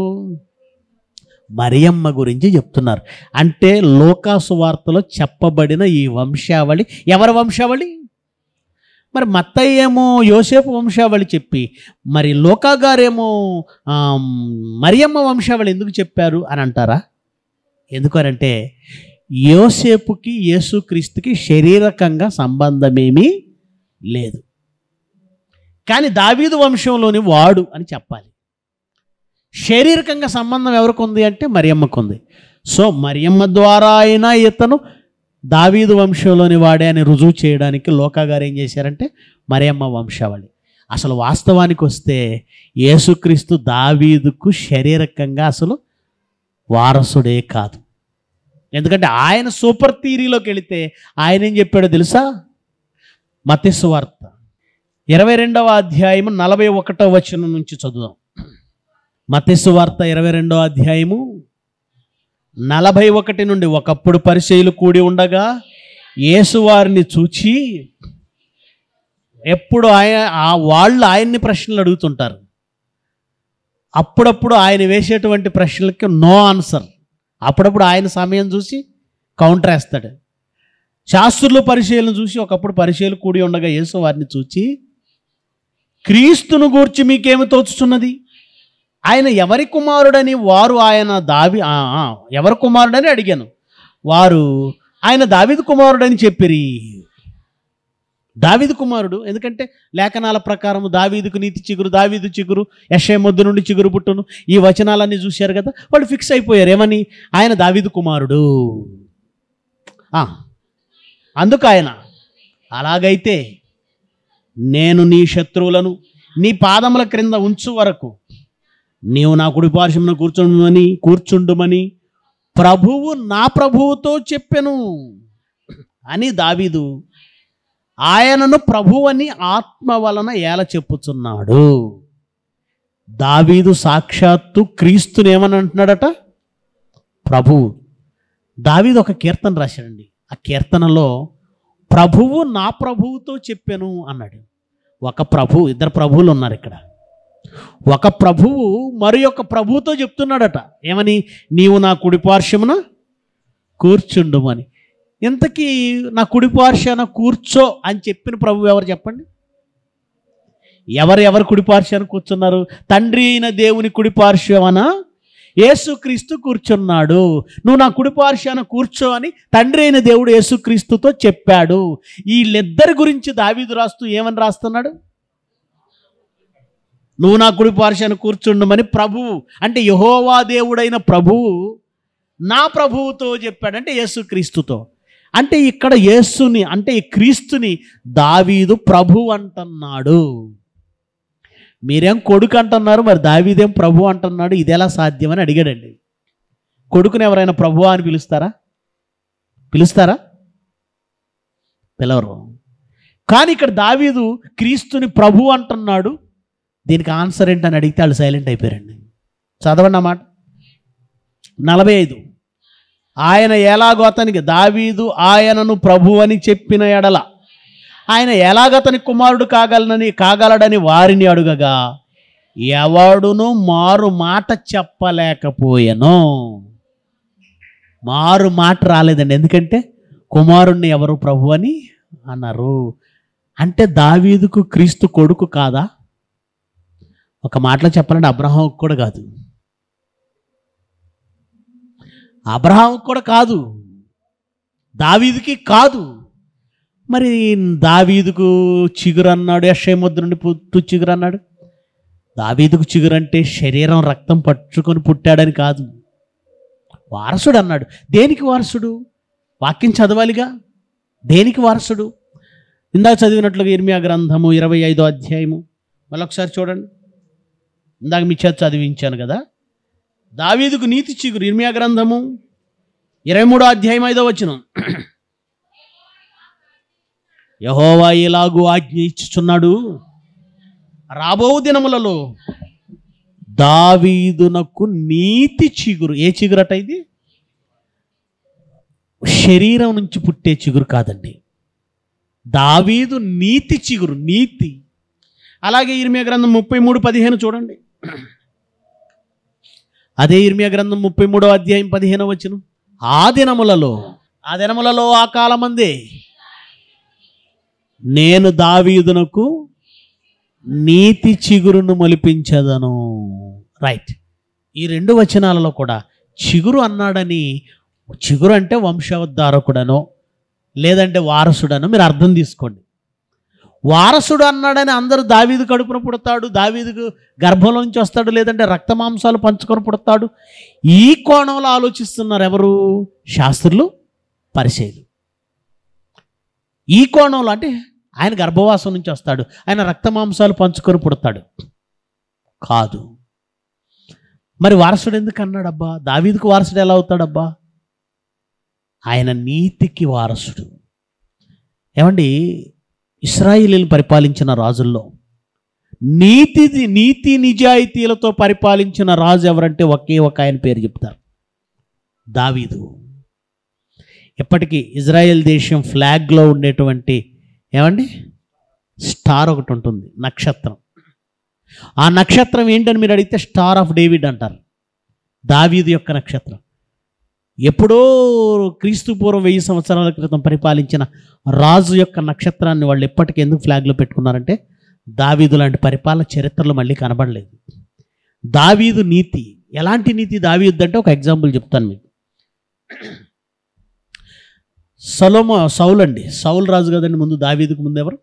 మరియమ్మ గురించి చెప్తున్నారు అంటే లోకాసు వార్తలో చెప్పబడిన ఈ వంశావళి ఎవరి వంశావళి మరి మత్తయ్య ఏమో యోసేపు వంశావళి చెప్పి మరి లోకా గారేమో ఆమ్, మరియమ్మ వంశావళి ఎందుకు చెప్పారు అని అంటారా ఎందుకనంటే యోసేపుకి యేసుక్రీస్తుకి శారీరకంగా సంబంధమేమీ లేదు కానీ దావీదు వంశంలోని వాడు అని చెప్పాలి శారీరకంగా సంబంధం ఎవరికి ఉంది అంటే మరియమ్మకు ఉంది సో మరియమ్మ ద్వారా అయినా ఇతను దావీదు వంశంలోని వాడే అని రుజువు చేయడానికి లోకా గారు ఏం చేశారంటే మరియమ్మ వంశావళి అసలు వాస్తవానికి వస్తే యేసుక్రీస్తు దావీదుకు శారీరకంగా అసలు వారసుడే కాదు ఎందుకంటే ఆయన సూపర్ థీరీలోకి వెళితే ఆయన ఏం చెప్పాడో తెలుసా మతిస్సు వార్త ఇరవై రెండవ అధ్యాయము నలభై ఒకటో వచనం నుంచి చదువుదాం మతిస్సు వార్త ఇరవై రెండవ అధ్యాయము నలభై ఒకటి నుండి ఒకప్పుడు పరిచయులు కూడి ఉండగా యేసు వారిని చూచి ఎప్పుడు ఆయన ఆ వాళ్ళు ఆయన్ని ప్రశ్నలు అడుగుతుంటారు అప్పుడప్పుడు ఆయన వేసేటువంటి ప్రశ్నలకి నో ఆన్సర్ అప్పుడప్పుడు ఆయన సమయం చూసి కౌంటర్ వేస్తాడు శాస్త్రులు పరిచయలను చూసి ఒకప్పుడు పరిచయలు కూడి ఉండగా యేసు వారిని చూచి క్రీస్తును గూర్చి మీకేమి తోచుతున్నది ఆయన ఎవరి కుమారుడని వారు ఆయన దావి ఆ, ఆ, ఎవరి కుమారుడని అడిగాను వారు ఆయన దావిదు కుమారుడని చెప్పిరి దావీదు కుమారుడు ఎందుకంటే లేఖనాల ప్రకారం దావీదుకు నీతి చిగురు దావీదు చిగురు యశయ మొద్దు నుండి చిగురు పుట్టును ఈ వచనాలన్నీ చూశారు కదా వాళ్ళు ఫిక్స్ అయిపోయారు ఏమని ఆయన దావీదు కుమారుడు ఆ, అందుకు ఆయన అలాగైతే నేను నీ శత్రువులను నీ పాదముల క్రింద ఉంచు వరకు నీవు నా కుడి పార్శ్వమున కూర్చుండమని కూర్చుండుమని ప్రభువు నా ప్రభువుతో చెప్పెను అని దావీదు ఆయనను ప్రభువని ఆత్మ వలన ఏల చెప్పుచున్నాడు దావీదు సాక్షాత్తు క్రీస్తుని ఏమని అంటున్నాడట ప్రభువు దావీదు ఒక కీర్తన రాశాడండి ఆ కీర్తనలో ప్రభువు నా ప్రభువుతో చెప్పాను అన్నాడు ఒక ప్రభు ఇద్దరు ప్రభువులు ఉన్నారు ఇక్కడ ఒక ప్రభువు మరి ఒక ప్రభువుతో చెప్తున్నాడట ఏమని నీవు నా కుడి పార్శ్వమున కూర్చుండుమని ఇంతకీ నా కుడి పార్శ్వాన కూర్చో అని చెప్పిన ప్రభు ఎవరు చెప్పండి ఎవరు ఎవరు కుడి పార్శ్వాన కూర్చున్నారు తండ్రి అయిన దేవుని కుడి పార్శ్వన యేసుక్రీస్తు కూర్చున్నాడు నువ్వు నా కుడి పార్శ్వాన కూర్చో అని తండ్రి అయిన దేవుడు యేసుక్రీస్తుతో చెప్పాడు వీళ్ళిద్దరి గురించి దావీదు రాస్తూ ఏమని రాస్తున్నాడు నువ్వు నా కుడి పార్శ్వాన కూర్చుండమని ప్రభువు అంటే యహోవా దేవుడైన ప్రభువు నా ప్రభువుతో చెప్పాడంటే యేసుక్రీస్తుతో అంటే ఇక్కడ యేసుని అంటే ఈ క్రీస్తుని దావీదు ప్రభు అంటున్నాడు మీరేం కొడుకు అంటున్నారు మరి దావీదేం ప్రభు అంటున్నాడు ఇది ఎలా సాధ్యమని అడిగాడండి కొడుకుని ఎవరైనా ప్రభు అని పిలుస్తారా పిలుస్తారా పిలవరు కానీ ఇక్కడ దావీదు క్రీస్తుని ప్రభు అంటున్నాడు దీనికి ఆన్సర్ ఏంటని అడిగితే వాళ్ళు సైలెంట్ అయిపోయారండి చదవండి అన్నమాట నలభై ఐదు ఆయన ఎలాగో అతనికి దావీదు ఆయనను ప్రభు అని చెప్పిన ఎడల ఆయన ఎలాగతని కుమారుడు కాగలనని కాగలడని వారిని అడుగగా ఎవడును మారు మాట చెప్పలేకపోయెను మారు మాట రాలేదండి ఎందుకంటే కుమారుణ్ణి ఎవరు ప్రభు అని అన్నారు అంటే దావీదుకు క్రీస్తు కొడుకు కాదా ఒక మాటలో చెప్పాలంటే అబ్రహాంకు కూడా కాదు అబ్రహాంకు కూడా కాదు దావీదుకి కాదు మరి దావీదుకు చిగురు అన్నాడు యశ్వముద్ర నుండి పుట్టు చిగురు అన్నాడు దావీదుకు చిగురు అంటే శరీరం రక్తం పట్టుకొని పుట్టాడని కాదు వారసుడు అన్నాడు దేనికి వారసుడు వాక్యం చదవాలిగా దేనికి వారసుడు ఇందాక చదివినట్లుగా ఇర్మియా గ్రంథము ఇరవై ఐదో అధ్యాయము మళ్ళీ ఒకసారి చూడండి ఇందాక మీ చేత చదివించాను కదా దావీదుకు నీతి చిగురు ఇర్మియా గ్రంథము ఇరవై మూడో అధ్యాయం ఐదో వచ్చిన యహోవా ఇలాగూ ఆజ్ఞ ఇచ్చుచున్నాడు రాబో దినములలో దావీదునకు నీతి చిగురు ఏ చిగురట ఇది శరీరం నుంచి పుట్టే చిగురు కాదండి దావీదు నీతి చిగురు నీతి అలాగే ఇర్మియా గ్రంథం ముప్పై మూడు పదిహేను చూడండి అదే ఇర్మియా గ్రంథం ముప్పై మూడో అధ్యాయం పదిహేను వచ్చును ఆ దినములలో ఆ దినములలో ఆ కాలమందే నేను దావీదునకు నీతి చిగురును మొలిపించదను రైట్ ఈ రెండు వచనాలలో కూడా చిగురు అన్నాడని చిగురు అంటే వంశోద్ధారకుడనో లేదంటే వారసుడనో మీరు అర్థం తీసుకోండి వారసుడు అన్నాడని అందరూ దావీదు కడుపున పుడతాడు దావీదుకు గర్భంలో నుంచి వస్తాడు లేదంటే రక్త మాంసాలు పంచుకొని పుడతాడు ఈ కోణంలో ఆలోచిస్తున్నారు ఎవరు శాస్త్రులు పరిశైలు ఈ కోణంలో అంటే ఆయన గర్భవాసం నుంచి వస్తాడు ఆయన రక్త మాంసాలు పంచుకొని పుడతాడు కాదు మరి వారసుడు ఎందుకు అన్నాడబ్బా దావీదుకు వారసుడు ఎలా అవుతాడబ్బా ఆయన నీతికి వారసుడు ఏమండి ఇస్రాయిలీలు పరిపాలించిన రాజుల్లో నీతి నీతి నిజాయితీలతో పరిపాలించిన రాజు ఎవరంటే ఒకే ఒక ఆయన పేరు చెప్తారు దావీదు ఎప్పటికీ ఇజ్రాయెల్ దేశం ఫ్లాగ్లో ఉండేటువంటి ఏమండి స్టార్ ఒకటి ఉంటుంది నక్షత్రం ఆ నక్షత్రం ఏంటని మీరు అడిగితే స్టార్ ఆఫ్ డేవిడ్ అంటారు దావీదు యొక్క నక్షత్రం ఎప్పుడో క్రీస్తు పూర్వం వెయ్యి సంవత్సరాల క్రితం పరిపాలించిన రాజు యొక్క నక్షత్రాన్ని వాళ్ళు ఎప్పటికీ ఎందుకు ఫ్లాగ్లో పెట్టుకున్నారంటే దావీదు లాంటి పరిపాలన చరిత్రలో మళ్ళీ కనబడలేదు దావీదు నీతి ఎలాంటి నీతి దావీదు అంటే ఒక ఎగ్జాంపుల్ చెప్తాను మీకు సలోమ సౌల్ అండి సౌల్ రాజు కదండి ముందు దావీదుకు ముందు ఎవరు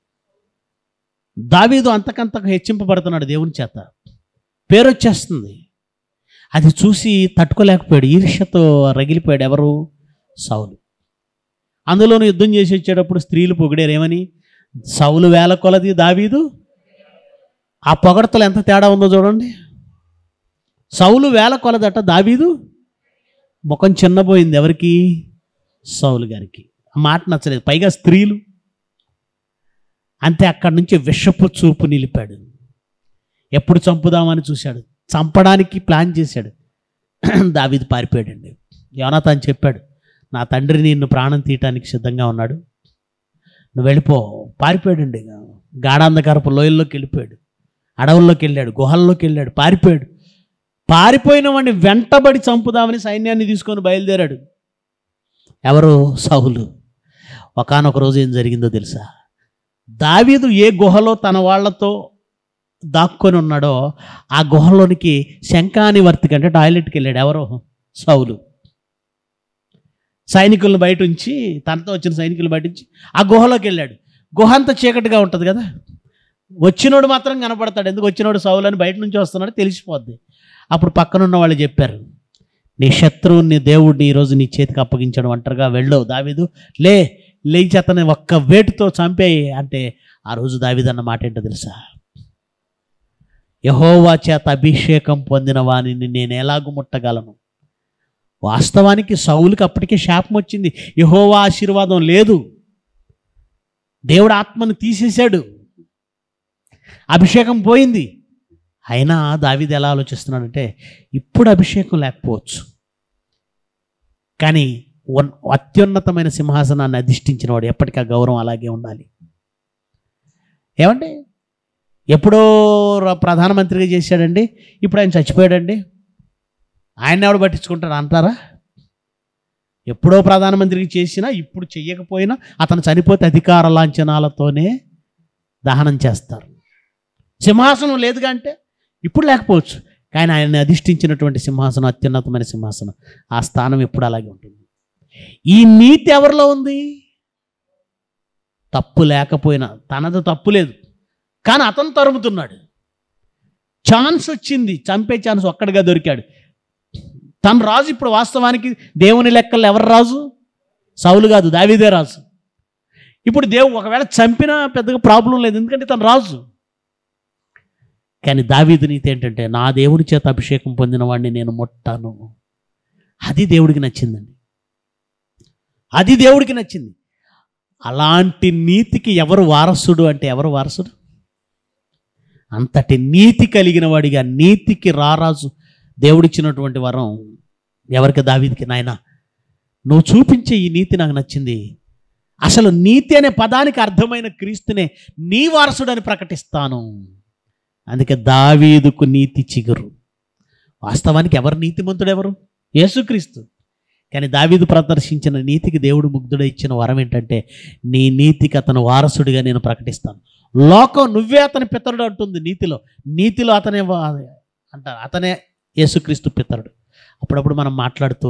దావీదు అంతకంతకు హెచ్చింపబడుతున్నాడు దేవుని చేత పేరు వచ్చేస్తుంది అది చూసి తట్టుకోలేకపోయాడు ఈర్ష్యతో రగిలిపోయాడు ఎవరు సౌలు అందులోనూ యుద్ధం చేసి వచ్చేటప్పుడు స్త్రీలు పొగిడారు ఏమని సౌలు వేల కొలది దావీదు ఆ పొగడతలు ఎంత తేడా ఉందో చూడండి సౌలు వేల కొలదట దావీదు ముఖం చిన్నపోయింది ఎవరికి సౌలు గారికి ఆ మాట నచ్చలేదు పైగా స్త్రీలు అంతే అక్కడి నుంచి విషపు చూపు నిలిపాడు ఎప్పుడు చంపుదామని చూశాడు చంపడానికి ప్లాన్ చేశాడు దావీదు పారిపోయాడండి యోనాథాన్ చెప్పాడు నా తండ్రి నిన్ను ప్రాణం తీయటానికి సిద్ధంగా ఉన్నాడు నువ్వు వెళ్ళిపో పారిపోయాడండి గాఢాంధకారపు లోయల్లోకి వెళ్ళిపోయాడు అడవుల్లోకి వెళ్ళాడు గుహల్లోకి వెళ్ళాడు పారిపోయాడు పారిపోయిన వాడిని వెంటబడి చంపుదామని సైన్యాన్ని తీసుకొని బయలుదేరాడు ఎవరు సౌలు ఒకానొక రోజు ఏం జరిగిందో తెలుసా దావీదు ఏ గుహలో తన వాళ్ళతో దాక్కొని ఉన్నాడో ఆ గుహలోనికి శంఖాని వర్తికి అంటే టాయిలెట్కి వెళ్ళాడు ఎవరో సౌలు సైనికులను బయట ఉంచి తనతో వచ్చిన సైనికులు బయట ఉంచి ఆ గుహలోకి వెళ్ళాడు గుహ అంతా చీకటిగా ఉంటుంది కదా వచ్చినోడు మాత్రం కనపడతాడు ఎందుకు వచ్చినోడు సౌలు అని బయట నుంచి వస్తున్నాడు తెలిసిపోద్ది అప్పుడు పక్కనున్న వాళ్ళు చెప్పారు నీ శత్రువుని దేవుడిని ఈరోజు నీ చేతికి అప్పగించడం ఒంటరిగా వెళ్ళవు దావీదు లే లేచి అతని ఒక్క వేటుతో చంపేయి అంటే ఆ రోజు దావీదన్న మాట ఏంటో తెలుసా యహోవా చేత అభిషేకం పొందిన వానిని నేను ఎలాగూ ముట్టగలను వాస్తవానికి సౌలుకి అప్పటికే శాపం వచ్చింది యహోవా ఆశీర్వాదం లేదు దేవుడు ఆత్మను తీసేశాడు అభిషేకం పోయింది అయినా దావీదు ఎలా ఆలోచిస్తున్నాడంటే ఇప్పుడు అభిషేకం లేకపోవచ్చు కానీ ఉన్- అత్యున్నతమైన సింహాసనాన్ని అధిష్ఠించిన వాడు ఎప్పటికీ ఆ గౌరవం అలాగే ఉండాలి ఏమండి ఎప్పుడో ర- ప్రధానమంత్రిగా చేశాడండి ఇప్పుడు ఆయన చచ్చిపోయాడండి ఆయన ఎవడు పట్టించుకుంటాడు అంటారా ఎప్పుడో ప్రధానమంత్రికి చేసినా ఇప్పుడు చెయ్యకపోయినా అతను చనిపోతే అధికార లాంఛనాలతోనే దహనం చేస్తారు సింహాసనం లేదుగా అంటే ఇప్పుడు లేకపోవచ్చు కానీ ఆయన్ని అధిష్ఠించినటువంటి సింహాసనం అత్యున్నతమైన సింహాసనం ఆ స్థానం ఎప్పుడు అలాగే ఉంటుంది ఈ నీతి ఎవరిలో ఉంది తప్పు లేకపోయినా తనది తప్పు లేదు కానీ అతను తరుముతున్నాడు ఛాన్స్ వచ్చింది చంపే ఛాన్స్ ఒక్కడిగా దొరికాడు తను రాజు ఇప్పుడు వాస్తవానికి దేవుని లెక్కల్లో ఎవరు రాజు సౌలు కాదు దావీదే రాజు ఇప్పుడు దేవు ఒకవేళ చంపినా పెద్దగా ప్రాబ్లం లేదు ఎందుకంటే తను రాజు కానీ దావీదు నీతి ఏంటంటే నా దేవుని చేత అభిషేకం పొందిన వాడిని నేను ముట్టాను అది దేవుడికి నచ్చిందండి అది దేవుడికి నచ్చింది అలాంటి నీతికి ఎవరు వారసుడు అంటే ఎవరు వారసుడు అంతటి నీతి కలిగిన వాడిగా నీతికి రారాజు దేవుడిచ్చినటువంటి వరం ఎవరికి దావీదికి నాయన నువ్వు చూపించే ఈ నీతి నాకు నచ్చింది అసలు నీతి అనే పదానికి అర్థమైన క్రీస్తునే నీ వారసుడని ప్రకటిస్తాను అందుకే దావీదుకు నీతి చిగురు వాస్తవానికి ఎవరు నీతిమంతుడు ఎవరు యేసుక్రీస్తు కానీ దావీదు ప్రదర్శించిన నీతికి దేవుడు ముగ్ధుడ ఇచ్చిన వరం ఏంటంటే నీ నీతికి అతను వారసుడిగా నేను ప్రకటిస్తాను లోకం నువ్వే అతని పితరుడు అంటుంది నీతిలో నీతిలో అతనే వా- అంటారు అతనే యేసుక్రీస్తు పితరుడు అప్పుడప్పుడు మనం మాట్లాడుతూ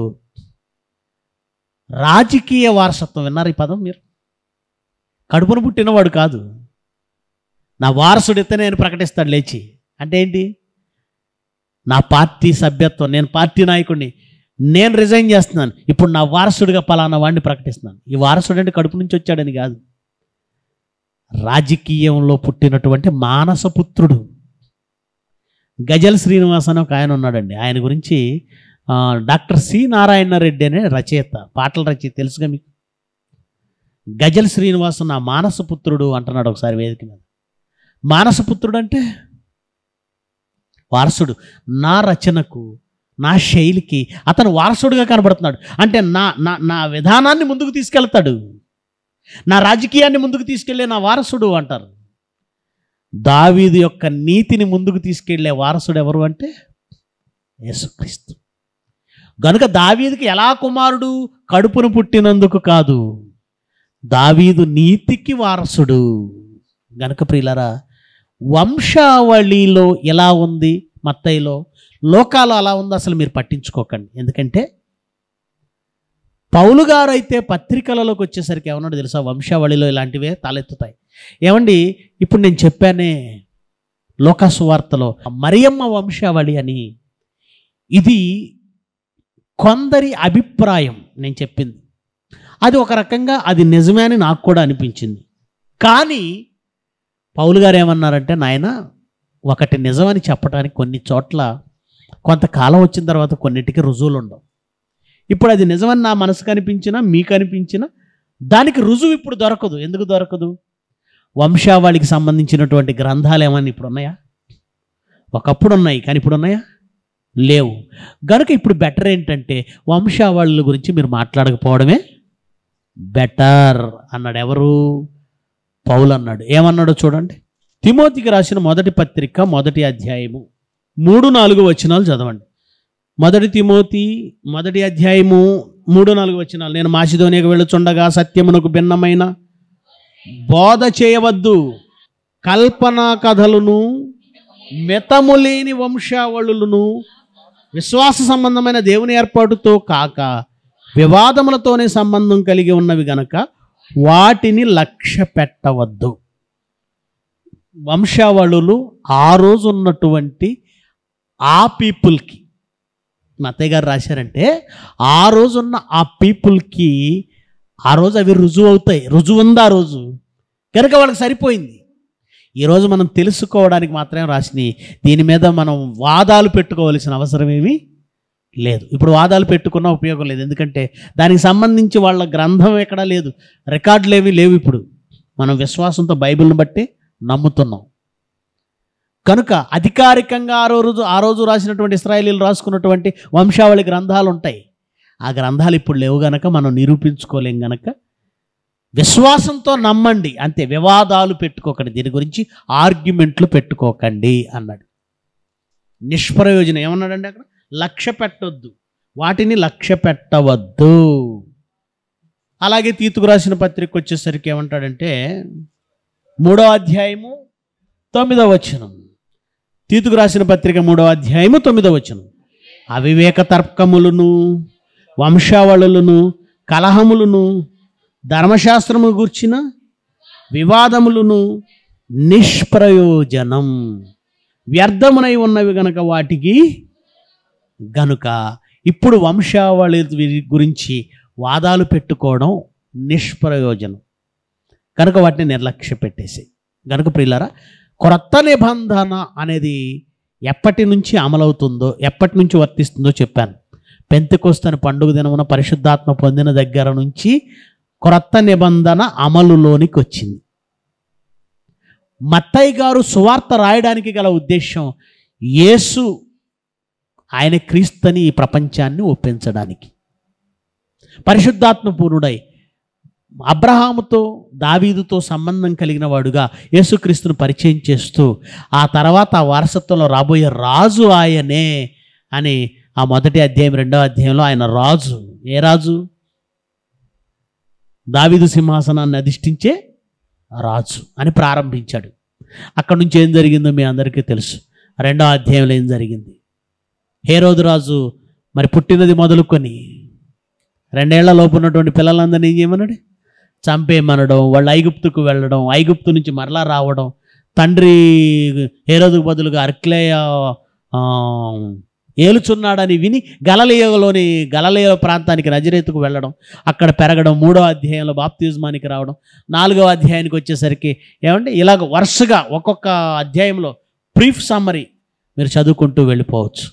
రాజకీయ వారసత్వం విన్నారు ఈ పదం మీరు కడుపును పుట్టినవాడు కాదు నా వారసుడు ఇతనే అని ప్రకటిస్తాడు లేచి అంటే ఏంటి నా పార్టీ సభ్యత్వం నేను పార్టీ నాయకుడిని నేను రిజైన్ చేస్తున్నాను ఇప్పుడు నా వారసుడిగా పలానా వాడిని ప్రకటిస్తున్నాను ఈ వారసుడు అంటే కడుపు నుంచి వచ్చాడని కాదు రాజకీయంలో పుట్టినటువంటి మానసపుత్రుడు గజల్ శ్రీనివాస్ అని ఒక ఆయన ఉన్నాడండి ఆయన గురించి ఆ, డాక్టర్ సి నారాయణ రెడ్డి అనే రచయిత పాటల రచయిత తెలుసుగా మీకు గజల్ శ్రీనివాస్ నా మానసపుత్రుడు అంటున్నాడు ఒకసారి వేదిక మీద మానసపుత్రుడు అంటే వారసుడు నా రచనకు నా శైలికి అతను వారసుడుగా కనబడుతున్నాడు అంటే నా నా నా విధానాన్ని ముందుకు తీసుకెళ్తాడు నా రాజకీయాన్ని ముందుకు తీసుకెళ్లే నా వారసుడు అంటారు దావీదు యొక్క నీతిని ముందుకు తీసుకెళ్లే వారసుడు ఎవరు అంటే యేసుక్రీస్తు గనుక దావీదుకి ఎలా కుమారుడు కడుపును పుట్టినందుకు కాదు దావీదు నీతికి వారసుడు గనుక ప్రియులరా వంశావళిలో ఎలా ఉంది మత్తయిలో లోకాలు అలా ఉంది అసలు మీరు పట్టించుకోకండి ఎందుకంటే పౌలు గారు అయితే పత్రికలలోకి వచ్చేసరికి ఏమన్నాడు తెలుసా వంశావళిలో ఇలాంటివే తలెత్తుతాయి ఏమండి ఇప్పుడు నేను చెప్పానే లోకాసు వార్తలో మరియమ్మ వంశావళి అని ఇది కొందరి అభిప్రాయం నేను చెప్పింది అది ఒక రకంగా అది నిజమే అని నాకు కూడా అనిపించింది కానీ పౌలు గారు ఏమన్నారంటే నాయన ఒకటి నిజమని చెప్పడానికి కొన్ని చోట్ల కొంతకాలం వచ్చిన తర్వాత కొన్నిటికి రుజువులు ఉండవు ఇప్పుడు అది నిజమని నా మనసుకు అనిపించినా మీకు అనిపించినా దానికి రుజువు ఇప్పుడు దొరకదు ఎందుకు దొరకదు వంశావళికి సంబంధించినటువంటి గ్రంథాలు ఏమన్నా ఇప్పుడు ఉన్నాయా ఒకప్పుడు ఉన్నాయి కానీ ఇప్పుడు ఉన్నాయా లేవు గనుక ఇప్పుడు బెటర్ ఏంటంటే వంశావళుల గురించి మీరు మాట్లాడకపోవడమే బెటర్ అన్నాడు ఎవరు పౌలు అన్నాడు ఏమన్నాడో చూడండి తిమోతికి రాసిన మొదటి పత్రిక మొదటి అధ్యాయము మూడు నాలుగు వచనాలు చదవండి మొదటి తిమోతి మొదటి అధ్యాయము మూడు నాలుగు వచనాలు నేను మాసిధోనియకు వెళ్ళుచుండగా సత్యమునకు భిన్నమైన బోధ చేయవద్దు కల్పనా కథలను మితము లేని వంశావళులను విశ్వాస సంబంధమైన దేవుని ఏర్పాటుతో కాక వివాదములతోనే సంబంధం కలిగి ఉన్నవి గనక వాటిని లక్ష్య పెట్టవద్దు వంశావళులు ఆ రోజు ఉన్నటువంటి ఆ పీపుల్కి మా అత్తయ్య గారు రాశారంటే ఆ రోజు ఉన్న ఆ పీపుల్కి ఆ రోజు అవి రుజువు అవుతాయి రుజువు ఉంది ఆ రోజు కనుక వాళ్ళకి సరిపోయింది ఈరోజు మనం తెలుసుకోవడానికి మాత్రమే రాసినాయి దీని మీద మనం వాదాలు పెట్టుకోవాల్సిన అవసరం ఏమీ లేదు ఇప్పుడు వాదాలు పెట్టుకున్న ఉపయోగం లేదు ఎందుకంటే దానికి సంబంధించి వాళ్ళ గ్రంథం ఎక్కడా లేదు రికార్డులు ఏమీ లేవు ఇప్పుడు మనం విశ్వాసంతో బైబిల్ని బట్టి నమ్ముతున్నాం కనుక అధికారికంగా ఆ రోజు ఆ రోజు రాసినటువంటి ఇస్రాయేలీలు రాసుకున్నటువంటి వంశావళి గ్రంథాలు ఉంటాయి ఆ గ్రంథాలు ఇప్పుడు లేవు గనక మనం నిరూపించుకోలేం గనక విశ్వాసంతో నమ్మండి అంతే వివాదాలు పెట్టుకోకండి దీని గురించి ఆర్గ్యుమెంట్లు పెట్టుకోకండి అన్నాడు నిష్ప్రయోజనం ఏమన్నాడండి అక్కడ లక్ష్య పెట్టొద్దు వాటిని లక్ష్య పెట్టవద్దు అలాగే తీతుకు రాసిన పత్రిక వచ్చేసరికి ఏమంటాడంటే మూడో అధ్యాయము తొమ్మిదవ వచనం తీతుకు రాసిన పత్రిక మూడో అధ్యాయము తొమ్మిదవ వచనం అవివేక తర్కములను వంశావళులను కలహములను ధర్మశాస్త్రము గూర్చిన వివాదములను నిష్ప్రయోజనం వ్యర్థమునై ఉన్నవి గనక వాటికి గనుక ఇప్పుడు వంశావళి గురించి వాదాలు పెట్టుకోవడం నిష్ప్రయోజనం కనుక వాటిని నిర్లక్ష్య పెట్టేసి గనుక ప్రియులారా క్రొత్త నిబంధన అనేది ఎప్పటి నుంచి అమలవుతుందో ఎప్పటి నుంచి వర్తిస్తుందో చెప్పాను పెంతకొస్తని పండుగ దినమున పరిశుద్ధాత్మ పొందిన దగ్గర నుంచి క్రొత్త నిబంధన అమలులోనికి వచ్చింది మత్తయ్య గారు సువార్త రాయడానికి గల ఉద్దేశం యేసు ఆయన క్రీస్తుని ఈ ప్రపంచాన్ని ఒప్పించడానికి పరిశుద్ధాత్మ పూర్ణుడై అబ్రహాముతో దావీదుతో సంబంధం కలిగిన వాడుగా యేసుక్రీస్తును పరిచయం చేస్తూ ఆ తర్వాత ఆ వారసత్వంలో రాబోయే రాజు ఆయనే అని ఆ మొదటి అధ్యాయం రెండో అధ్యాయంలో ఆయన రాజు ఏ రాజు దావీదు సింహాసనాన్ని అధిష్ఠించే రాజు అని ప్రారంభించాడు అక్కడ నుంచి ఏం జరిగిందో మీ అందరికీ తెలుసు రెండో అధ్యాయంలో ఏం జరిగింది హేరోదు రాజు మరి పుట్టినది మొదలుకొని రెండేళ్ల లోపు ఉన్నటువంటి పిల్లలందరినీ ఏం చేయమన్నాడు చంపేయమనడం వాళ్ళు ఐగుప్తుకు వెళ్ళడం ఐగుప్తు నుంచి మరలా రావడం తండ్రి హేరోదుకు బదులుగా అర్క్లేయ ఆ, ఏలుచున్నాడని విని గలలియలోని గలలియ ప్రాంతానికి నజరేతుకు వెళ్ళడం అక్కడ పెరగడం మూడో అధ్యాయంలో బాప్తిజమానికి రావడం నాలుగో అధ్యాయానికి వచ్చేసరికి ఏమంటే ఇలాగ వరుసగా ఒక్కొక్క అధ్యాయంలో బ్రీఫ్ సమ్మరీ మీరు చదువుకుంటూ వెళ్ళిపోవచ్చు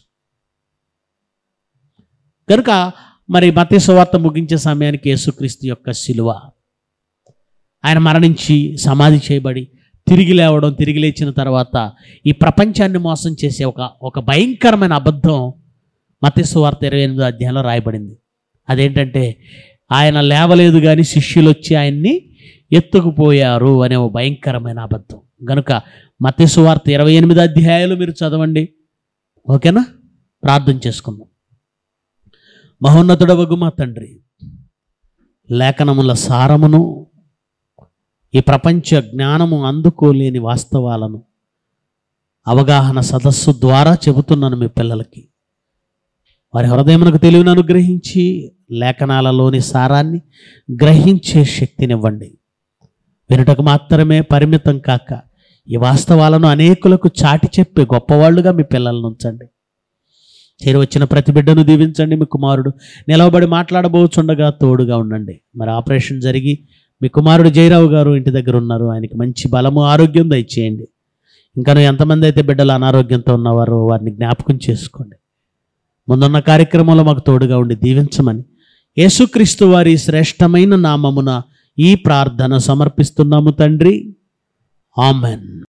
కనుక మరి మత సువార్త ముగించే సమయానికి యేసుక్రీస్తు యొక్క శిలువ ఆయన మరణించి సమాధి చేయబడి తిరిగి లేవడం తిరిగి లేచిన తర్వాత ఈ ప్రపంచాన్ని మోసం చేసే ఒక ఒక భయంకరమైన అబద్ధం మత సువార్త ఇరవై ఎనిమిదో అధ్యాయంలో రాయబడింది అదేంటంటే ఆయన లేవలేదు కానీ శిష్యులు వచ్చి ఆయన్ని ఎత్తుకుపోయారు అనే ఒక భయంకరమైన అబద్ధం గనుక మత సువార్త ఇరవై ఎనిమిది అధ్యాయాలు మీరు చదవండి ఓకేనా ప్రార్థన చేసుకుందాం మహోన్నతుడవగు మా తండ్రి లేఖనముల సారమును ఈ ప్రపంచ జ్ఞానము అందుకోలేని వాస్తవాలను అవగాహన సదస్సు ద్వారా చెబుతున్నాను మీ పిల్లలకి వారి హృదయమునకు తెలివిని అనుగ్రహించి లేఖనాలలోని సారాన్ని గ్రహించే శక్తినివ్వండి వినుటకు మాత్రమే పరిమితం కాక ఈ వాస్తవాలను అనేకులకు చాటి చెప్పే గొప్పవాళ్ళుగా మీ పిల్లలను ఉంచండి చేరి వచ్చిన ప్రతి బిడ్డను దీవించండి మీ కుమారుడు నిలవబడి మాట్లాడబోచుండగా తోడుగా ఉండండి మరి ఆపరేషన్ జరిగి మీ కుమారుడు జయరావు గారు ఇంటి దగ్గర ఉన్నారు ఆయనకి మంచి బలము ఆరోగ్యం దయచేయండి ఇంకా ఎంతమంది అయితే బిడ్డలు అనారోగ్యంతో ఉన్నవారో వారిని జ్ఞాపకం చేసుకోండి ముందున్న కార్యక్రమంలో మాకు తోడుగా ఉండి దీవించమని యేసుక్రీస్తు వారి శ్రేష్టమైన నామమున ఈ ప్రార్థన సమర్పిస్తున్నాము తండ్రి ఆమెన్